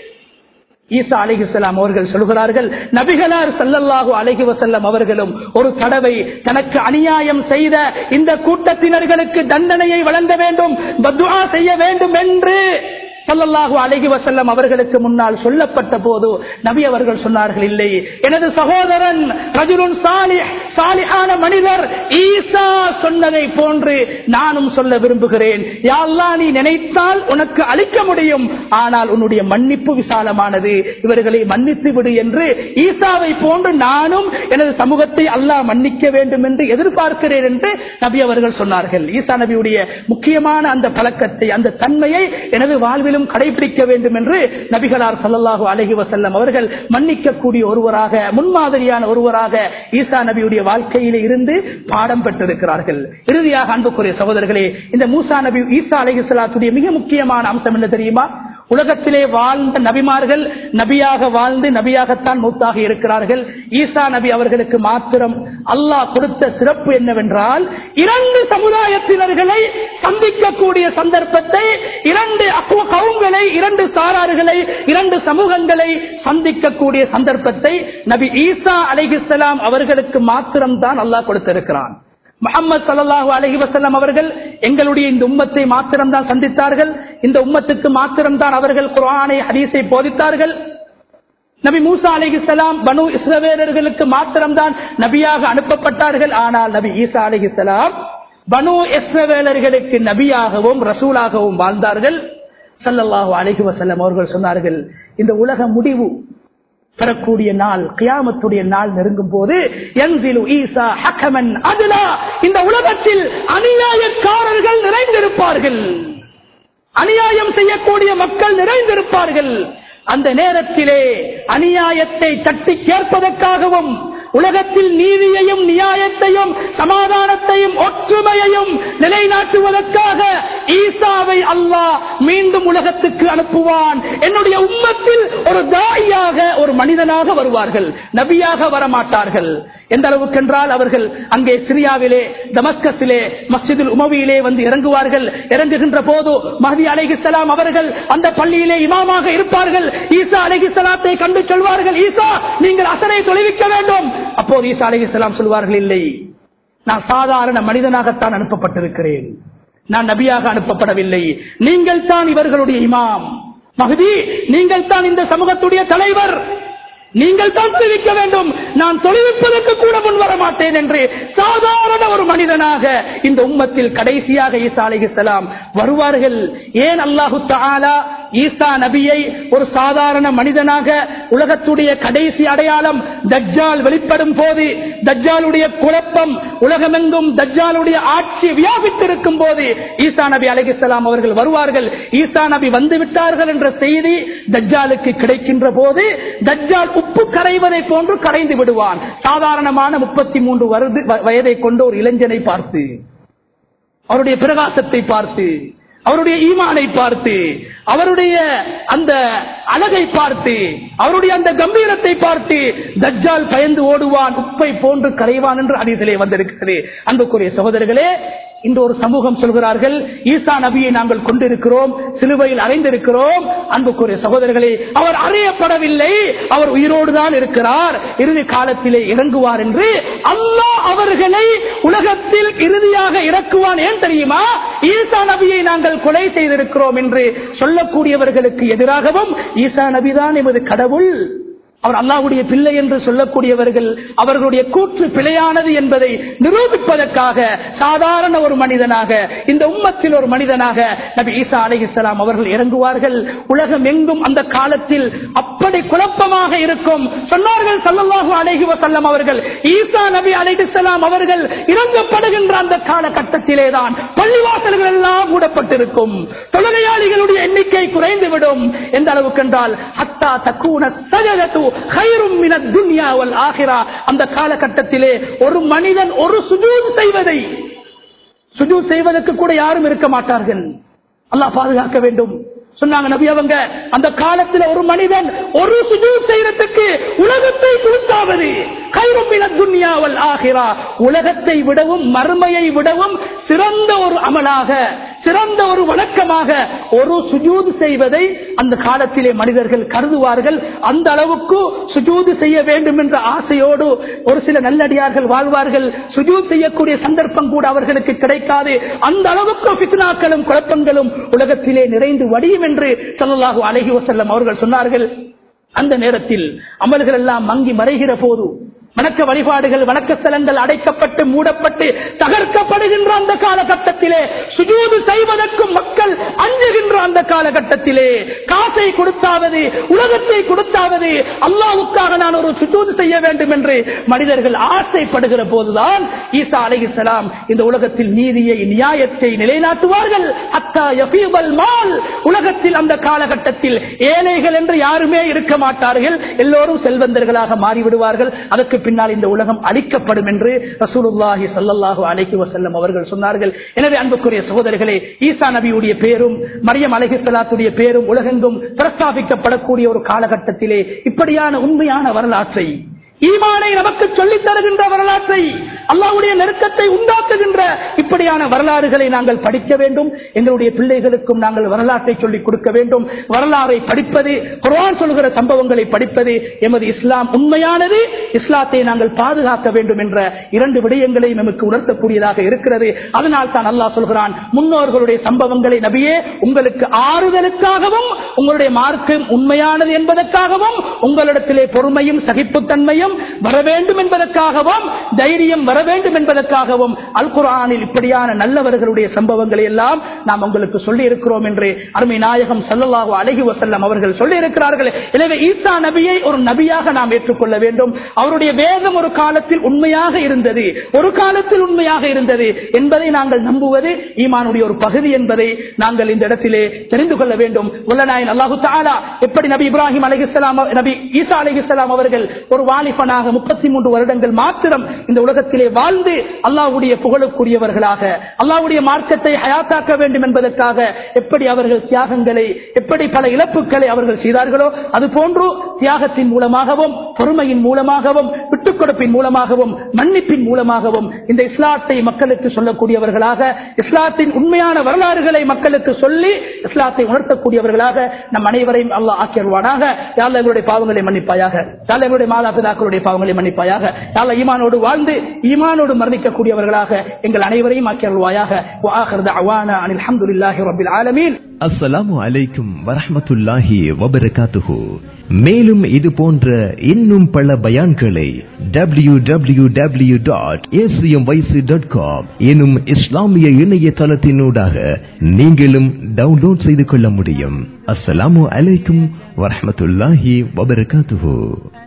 ஈசா அலிஹிஸ்லாம் அவர்கள் சொல்கிறார்கள் நபிகளார் சல்லல்லாஹு அலைஹி வசல்லம் அவர்களும் ஒரு தடவை தனக்கு அநியாயம் செய்த இந்த கூட்டத்தினர்களுக்கு தண்டனையை வழங்க வேண்டும் பத்வா செய்ய வேண்டும் என்று சல்லல்லாஹு அலைஹி வசல்லம் அவர்களுக்கு முன்னால் சொல்லப்பட்ட போது நபி அவர்கள் சொன்னார்கள் இல்லை எனது சகோதரன் ரஜுலுன் சாலிஹ் சாலிஹான மனிதர் ஈசா சொன்னதை போன்று நானும் சொல்ல விரும்புகிறேன் யா அல்லாஹ் நீ நினைத்தால் உனக்கு அளிக்க முடியும் ஆனால் உன்னுடைய மன்னிப்பு விசாலமானது இவர்களை மன்னித்து விடு என்று ஈசாவை போன்று நானும் எனது சமூகத்தை அல்லாஹ் மன்னிக்க வேண்டும் என்று எதிர்பார்க்கிறேன் என்று நபி அவர்கள் சொன்னார்கள் ஈசா நபியுடைய முக்கியமான அந்த பழக்கத்தை அந்த தன்மையை எனது வாழ்விலும் கடைபிடிக்க வேண்டும் என்று நபிகளார் சல்லல்லாஹு அலஹி வசல்லம் அவர்கள் மன்னிக்கக்கூடிய ஒருவராக முன்மாதிரியான ஒருவராக ஈசா நபியுடைய வாழ்க்கையிலே இருந்து பாடம் பெற்றிருக்கிறார்கள் இறுதியாக அன்புக்குரிய சகோதரர்களே இந்த மூசா நபி ஈசா அலஹி சலாத்துடைய மிக முக்கியமான அம்சம் என்ன தெரியுமா உலகத்திலே வாழ்ந்த நபிமார்கள் நபியாக வாழ்ந்து நபியாகத்தான் மூத்தாக இருக்கிறார்கள் ஈசா நபி அவர்களுக்கு மாத்திரம் அல்லாஹ் கொடுத்த சிறப்பு என்னவென்றால் இரண்டு சமுதாயத்தினர்களை சந்திக்கக்கூடிய சந்தர்ப்பத்தை இரண்டு கவுங்களை இரண்டு சாரார்களை இரண்டு சமூகங்களை சந்திக்கக்கூடிய சந்தர்ப்பத்தை நபி ஈசா அலிஹிஸ்லாம் அவர்களுக்கு மாத்திரம்தான் அல்லாஹ் கொடுத்திருக்கிறான் முகமது சல்லாஹூ அலஹி வசல்லம் அவர்கள் எங்களுடைய இந்த உம்மத்தை மாத்திரம்தான் சந்தித்தார்கள் இந்த உம்மத்துக்கு மாத்திரம்தான் அவர்கள் குரானை ஹதீஸை போதித்தார்கள் நபி மூசா அலிஹிசலாம் பனு இஸ்ரவேலர்களுக்கு மாத்திரம்தான் நபியாக அனுப்பப்பட்டார்கள் ஆனால் நபி ஈசா அலிஹிசலாம் பனு இஸ்ரவேலர்களுக்கு நபியாகவும் ரசூலாகவும் வாழ்ந்தார்கள் சல்லல்லாஹு அலஹி வசல்லம் அவர்கள் சொன்னார்கள் இந்த உலக முடிவு பெறக்கூடிய நாள் கியாமத்துடைய நாள் நெருங்கும் போது ஈசா ஹக்கமன் அதுலா இந்த உலகத்தில் அநியாயக்காரர்கள் நிறைந்திருப்பார்கள் அநியாயம் செய்யக்கூடிய மக்கள் நிறைந்திருப்பார்கள் அந்த நேரத்திலே அநியாயத்தை தட்டி கேட்பதற்காகவும் உலகத்தில் நீதியையும் நியாயத்தையும் சமாதானத்தையும் ஒற்றுமையையும் நிலைநாட்டுவதற்காக ஈசாவை அல்லாஹ் மீண்டும் உலகத்துக்கு அனுப்புவான் என்னுடைய உம்மத்தில் ஒரு தாயாக ஒரு மனிதனாக வருவார்கள் நபியாக வரமாட்டார்கள் எந்த அளவுக்கு என்றால் அவர்கள் அங்கே சிரியாவிலே தமஸ்கஸிலே மஸ்ஜிதுல் உமவியிலே வந்து இறங்குவார்கள் இறங்குகின்ற போது மஹதி அலைஹிஸ்ஸலாம் அவர்கள் அந்த பள்ளியிலே இமாமாக இருப்பார்கள் ஈசா அலைஹிஸ்ஸலாத்தை கண்டு சொல்வார்கள் ஈசா நீங்கள் அசரை தொலைவிக்க வேண்டும் அப்போது ஈசா அலைஹிஸ்ஸலாம் சொல்வார்கள் இல்லை நான் சாதாரண மனிதனாகத்தான் அனுப்பப்பட்டிருக்கிறேன் நான் நபியாக அனுப்பப்படவில்லை நீங்கள் தான் இவர்களுடைய இமாம் மகதி நீங்கள் தான் இந்த சமூகத்துடைய தலைவர் நீங்கள் தான் தெரிவிக்க வேண்டும் நான் தொழில்விப்பதற்கு கூட முன் வர மாட்டேன் என்று சாதாரண ஒரு மனிதனாக இந்த உம்மத்தில் கடைசியாக ஈசா அலைஹிஸ்ஸலாம் வருவார்கள் ஏன் அல்லாஹு தஆலா ஈசா நபியை ஒரு சாதாரண மனிதனாக உலகத்துடைய கடைசி அடையாளம் தஜ்ஜால் வெளிப்படும் போது தஜ்ஜாலுடைய குழப்பம் உலகமெங்கும் தஜ்ஜாலுடைய ஆட்சி வியாபித்திருக்கும் போது ஈசா நபி அலைஹிஸ்ஸலாம் அவர்கள் வருவார்கள் ஈசா நபி வந்து விட்டார்கள் என்ற செய்தி தஜ்ஜாலுக்கு கிடைக்கின்ற போது தஜ்ஜால் உப்பு கரைவதை போன்று கரைந்து விடுவான் சாதாரணமான முப்பத்தி மூன்று வருது வயதை கொண்ட ஒரு இளைஞனை பார்த்து அவருடைய பிரகாசத்தை பார்த்து அவருடைய ஈமானை பார்த்து அவருடைய அந்த அழகை பார்த்து அவருடைய அந்த கம்பீரத்தை பார்த்து தஜ்ஜால் பயந்து ஓடுவான் உப்பை போன்று கரைவான் என்று அதிசிலே வந்திருக்கிறது அன்புக்குரிய சகோதரர்களே இந்த ஒரு சமூகம் சொல்கிறார்கள் ஈசா நபியை நாங்கள் கொண்டிருக்கிறோம் சிலுவையில் அறைந்திருக்கிறோம் அன்புக்குரிய சகோதரர்களே அவர் அறியப்படவில்லை அவர் உயிரோடு தான் இருக்கிறார் இறுதி காலத்திலே இறங்குவார் என்று அல்லாஹ் அவர்களை உலகத்தில் இறுதியாக இறக்குவான் ஏன் தெரியுமா ஈசா நபியை நாங்கள் கொலை செய்திருக்கிறோம் என்று சொல்லக்கூடியவர்களுக்கு எதிராகவும் ஈசா நபிதான் எமது கடவுள் அவர் அல்லாஹ்வுடைய பிள்ளை என்று சொல்லக்கூடியவர்கள் அவர்களுடைய கூற்று பிழையானது என்பதை நிரூபிப்பதற்காக சாதாரண ஒரு மனிதனாக இந்த உம்மத்தில் ஒரு மனிதனாக நபி ஈசா அலைஹிஸ்ஸலாம் அவர்கள் இறங்குவார்கள் உலகம் எங்கும் அந்த காலத்தில் அப்படி குழப்பமாக இருக்கும் சொன்னார்கள் ஸல்லல்லாஹு அலைஹி வஸல்லம் அவர்கள் ஈசா நபி அலைஹிஸ்ஸலாம் அவர்கள் இறங்கப்படுகின்ற அந்த காலகட்டத்திலே தான் பள்ளிவாசல்கள் எல்லாம் மூடப்பட்டிருக்கும் தொழுகையாளிகளுடைய எண்ணிக்கை குறைந்துவிடும் எந்த அளவுக்கு என்றால் ஹத்தா தக்கூன சஜதத்து கைரும் மினத் துன்யா வல் ஆகிரா அந்த காலகட்டத்திலே ஒரு மனிதன் ஒரு சுஜூத் செய்வதை சுஜூத் செய்வதற்கு கூட யாரும் இருக்க மாட்டார்கள் அல்லாஹ் பாதுகாக்க வேண்டும் சொன்னாங்க நபி அவங்க அந்த காலத்துல ஒரு மனிதன் ஒரு சுஜூத் செய்யறதுக்கு உலகத்தை கொடுத்தாவது கைரம்பின துன்யாவல் ஆகிறா உலகத்தை விடவும் மறுமையை விடவும் சிறந்த ஒரு அமலாக சிறந்த ஒரு வழக்கமாக ஒரு சுஜூது செய்வதை அந்த காலத்திலே மனிதர்கள் கருதுவார்கள் அந்த அளவுக்கு சுஜூது செய்ய வேண்டும் என்ற ஆசையோடு ஒரு சில நல்லடியார்கள் வாழ்வார்கள் சுஜூத் செய்யக்கூடிய சந்தர்ப்பம் கூட அவர்களுக்கு கிடைக்காது அந்த அளவுக்கு பித்னாக்களும் குழப்பங்களும் உலகத்திலே நிறைந்து வடியும் என்று சொல்லலாகு அழகி வசல்லம் அவர்கள் சொன்னார்கள் அந்த நேரத்தில் அமல்கள் எல்லாம் மங்கி மறைகிற போது வணக்க வழிபாடுகள் வணக்க ஸ்தலங்கள் அடைக்கப்பட்டு மூடப்பட்டு தகர்க்கப்படுகின்ற அந்த காலகட்டத்திலே சுஜூது செய்வதற்கும் மக்கள் அஞ்சுகின்ற அந்த காலகட்டத்திலே காசை கொடுத்தாவது உலகத்தை கொடுத்தாவது அல்லாவுக்காக நான் ஒரு சுஜூது செய்ய வேண்டும் என்று மனிதர்கள் ஆசைப்படுகிற போதுதான் ஈசா அலைஹிஸ்ஸலாம் இந்த உலகத்தில் நீதியை நியாயத்தை நிலைநாட்டுவார்கள் அத்தா யஃபீபல் மால் உலகத்தில் அந்த காலகட்டத்தில் ஏழைகள் என்று யாருமே இருக்க மாட்டார்கள் எல்லோரும் செல்வந்தர்களாக மாறிவிடுவார்கள் அதற்கு பின்னால் இந்த உலகம் அழிக்கப்படும் என்று ரசூலுல்லாஹி ஸல்லல்லாஹு அலைஹி வஸல்லம் அவர்கள் சொன்னார்கள் எனவே அன்புக்குரிய சகோதரர்களே ஈசா நபியுடைய பேரும் மரியம் அலைஹிஸ்ஸலாத்துடைய பேரும் உலகெங்கும் பிரஸ்தாபிக்கப்படக்கூடிய ஒரு காலகட்டத்திலே இப்படியான உண்மையான வரலாற்றை ஈமானை நமக்கு சொல்லித் தருகின்ற வரலாற்றை அல்லாவுடைய நெருக்கத்தை உண்டாக்குகின்ற இப்படியான வரலாறுகளை நாங்கள் படிக்க வேண்டும் எங்களுடைய பிள்ளைகளுக்கும் நாங்கள் வரலாற்றை சொல்லிக் கொடுக்க வேண்டும் வரலாறை படிப்பது குர்ஆன் சொல்கிற சம்பவங்களை படிப்பது எமது இஸ்லாம் உண்மையானது இஸ்லாத்தை நாங்கள் பாதுகாக்க வேண்டும் என்ற இரண்டு விடயங்களை நமக்கு உணர்த்தக்கூடியதாக இருக்கிறது அதனால் தான் அல்லாஹ் சொல்கிறான் முன்னோர்களுடைய சம்பவங்களை நபியே உங்களுக்கு ஆறுதலுக்காகவும் உங்களுடைய மார்க்கம் உண்மையானது என்பதற்காகவும் உங்களிடத்திலே பொறுமையும் சகிப்புத்தன்மையும் வர வேண்டும் என்பதற்காகவும் தைரியம் வர வேண்டும் என்பதற்காகவும் அல் குரானில் இப்படியான நல்லவர்களுடைய சம்பவங்களை எல்லாம் நாம் உங்களுக்கு சொல்லி இருக்கிறோம் என்று அருமை நாயகம் சல்லல்லாஹு அழகி வசல்லம் அவர்கள் சொல்லி இருக்கிறார்கள் எனவே ஈசா நபியை ஒரு நபியாக நாம் ஏற்றுக்கொள்ள வேண்டும் அவருடைய வேதம் ஒரு காலத்தில் உண்மையாக இருந்தது ஒரு காலத்தில் உண்மையாக இருந்தது என்பதை நாங்கள் நம்புவது ஈமானுடைய ஒரு பகுதி என்பதை நாங்கள் இந்த இடத்திலே தெரிந்து கொள்ள வேண்டும் உள்ளநாயன் அல்லாஹு தாலா எப்படி நபி இப்ராஹிம் அலிஹிஸ்லாம் நபி ஈசா அலிஹிஸ்லாம் அவர்கள் ஒரு வாலிபனாக முப்பத்தி மூன்று வருடங்கள் மாத்திரம் இந்த உலகத்திலே வாழ்ந்து அல்லாஹ்வுடைய புகழுக்குரியவர்களாக அல்லாஹ்வுடைய மார்க்கத்தை ஹயாத்தாக்க வேண்டும் என்பதற்காக எப்படி அவர்கள் தியாகங்களை எப்படி பல இழப்புகளை அவர்கள் செய்தார்களோ அது போன்று தியாகத்தின் மூலமாகவும் பொறுமையின் மூலமாகவும் விட்டுக் கொடுப்பின் மூலமாகவும் மன்னிப்பின் மூலமாகவும் இந்த இஸ்லாத்தை மக்களுக்கு சொல்லக்கூடியவர்களாக இஸ்லாத்தின் உண்மையான வரலாறுகளை மக்களுக்கு சொல்லி இஸ்லாத்தை உணர்த்தக்கூடியவர்களாக நம் அனைவரையும் அல்லாஹ் ஆக்கியருவானாக யாழ் எங்களுடைய பாவங்களை மன்னிப்பாயாக யாழ் எங்களுடைய மாதா பிதாக்களுடைய பாவங்களை மன்னிப்பாயாக யாழ் ஈமானோடு வாழ்ந்து ஈமானோடு மரணிக்கக்கூடியவர்களாக எங்கள் அனைவரையும் ஆக்கியருவாயாக அனில் அஹமதுல்லாஹி ரபில் ஆலமீன் அஸ்ஸலாமு அலைக்கும் வரஹ்மத்துல்லாஹி வபரகாத்துஹு மேலும் இது போன்ற இன்னும் பல பயான்களை W W W dot dot com எனும் இஸ்லாமிய இணையதளத்தினூடாக நீங்களும் டவுன்லோட் செய்து கொள்ள முடியும் அஸ்ஸலாமு அலைக்கும் வரஹ்மத்துல்லாஹி வபரகாத்துஹு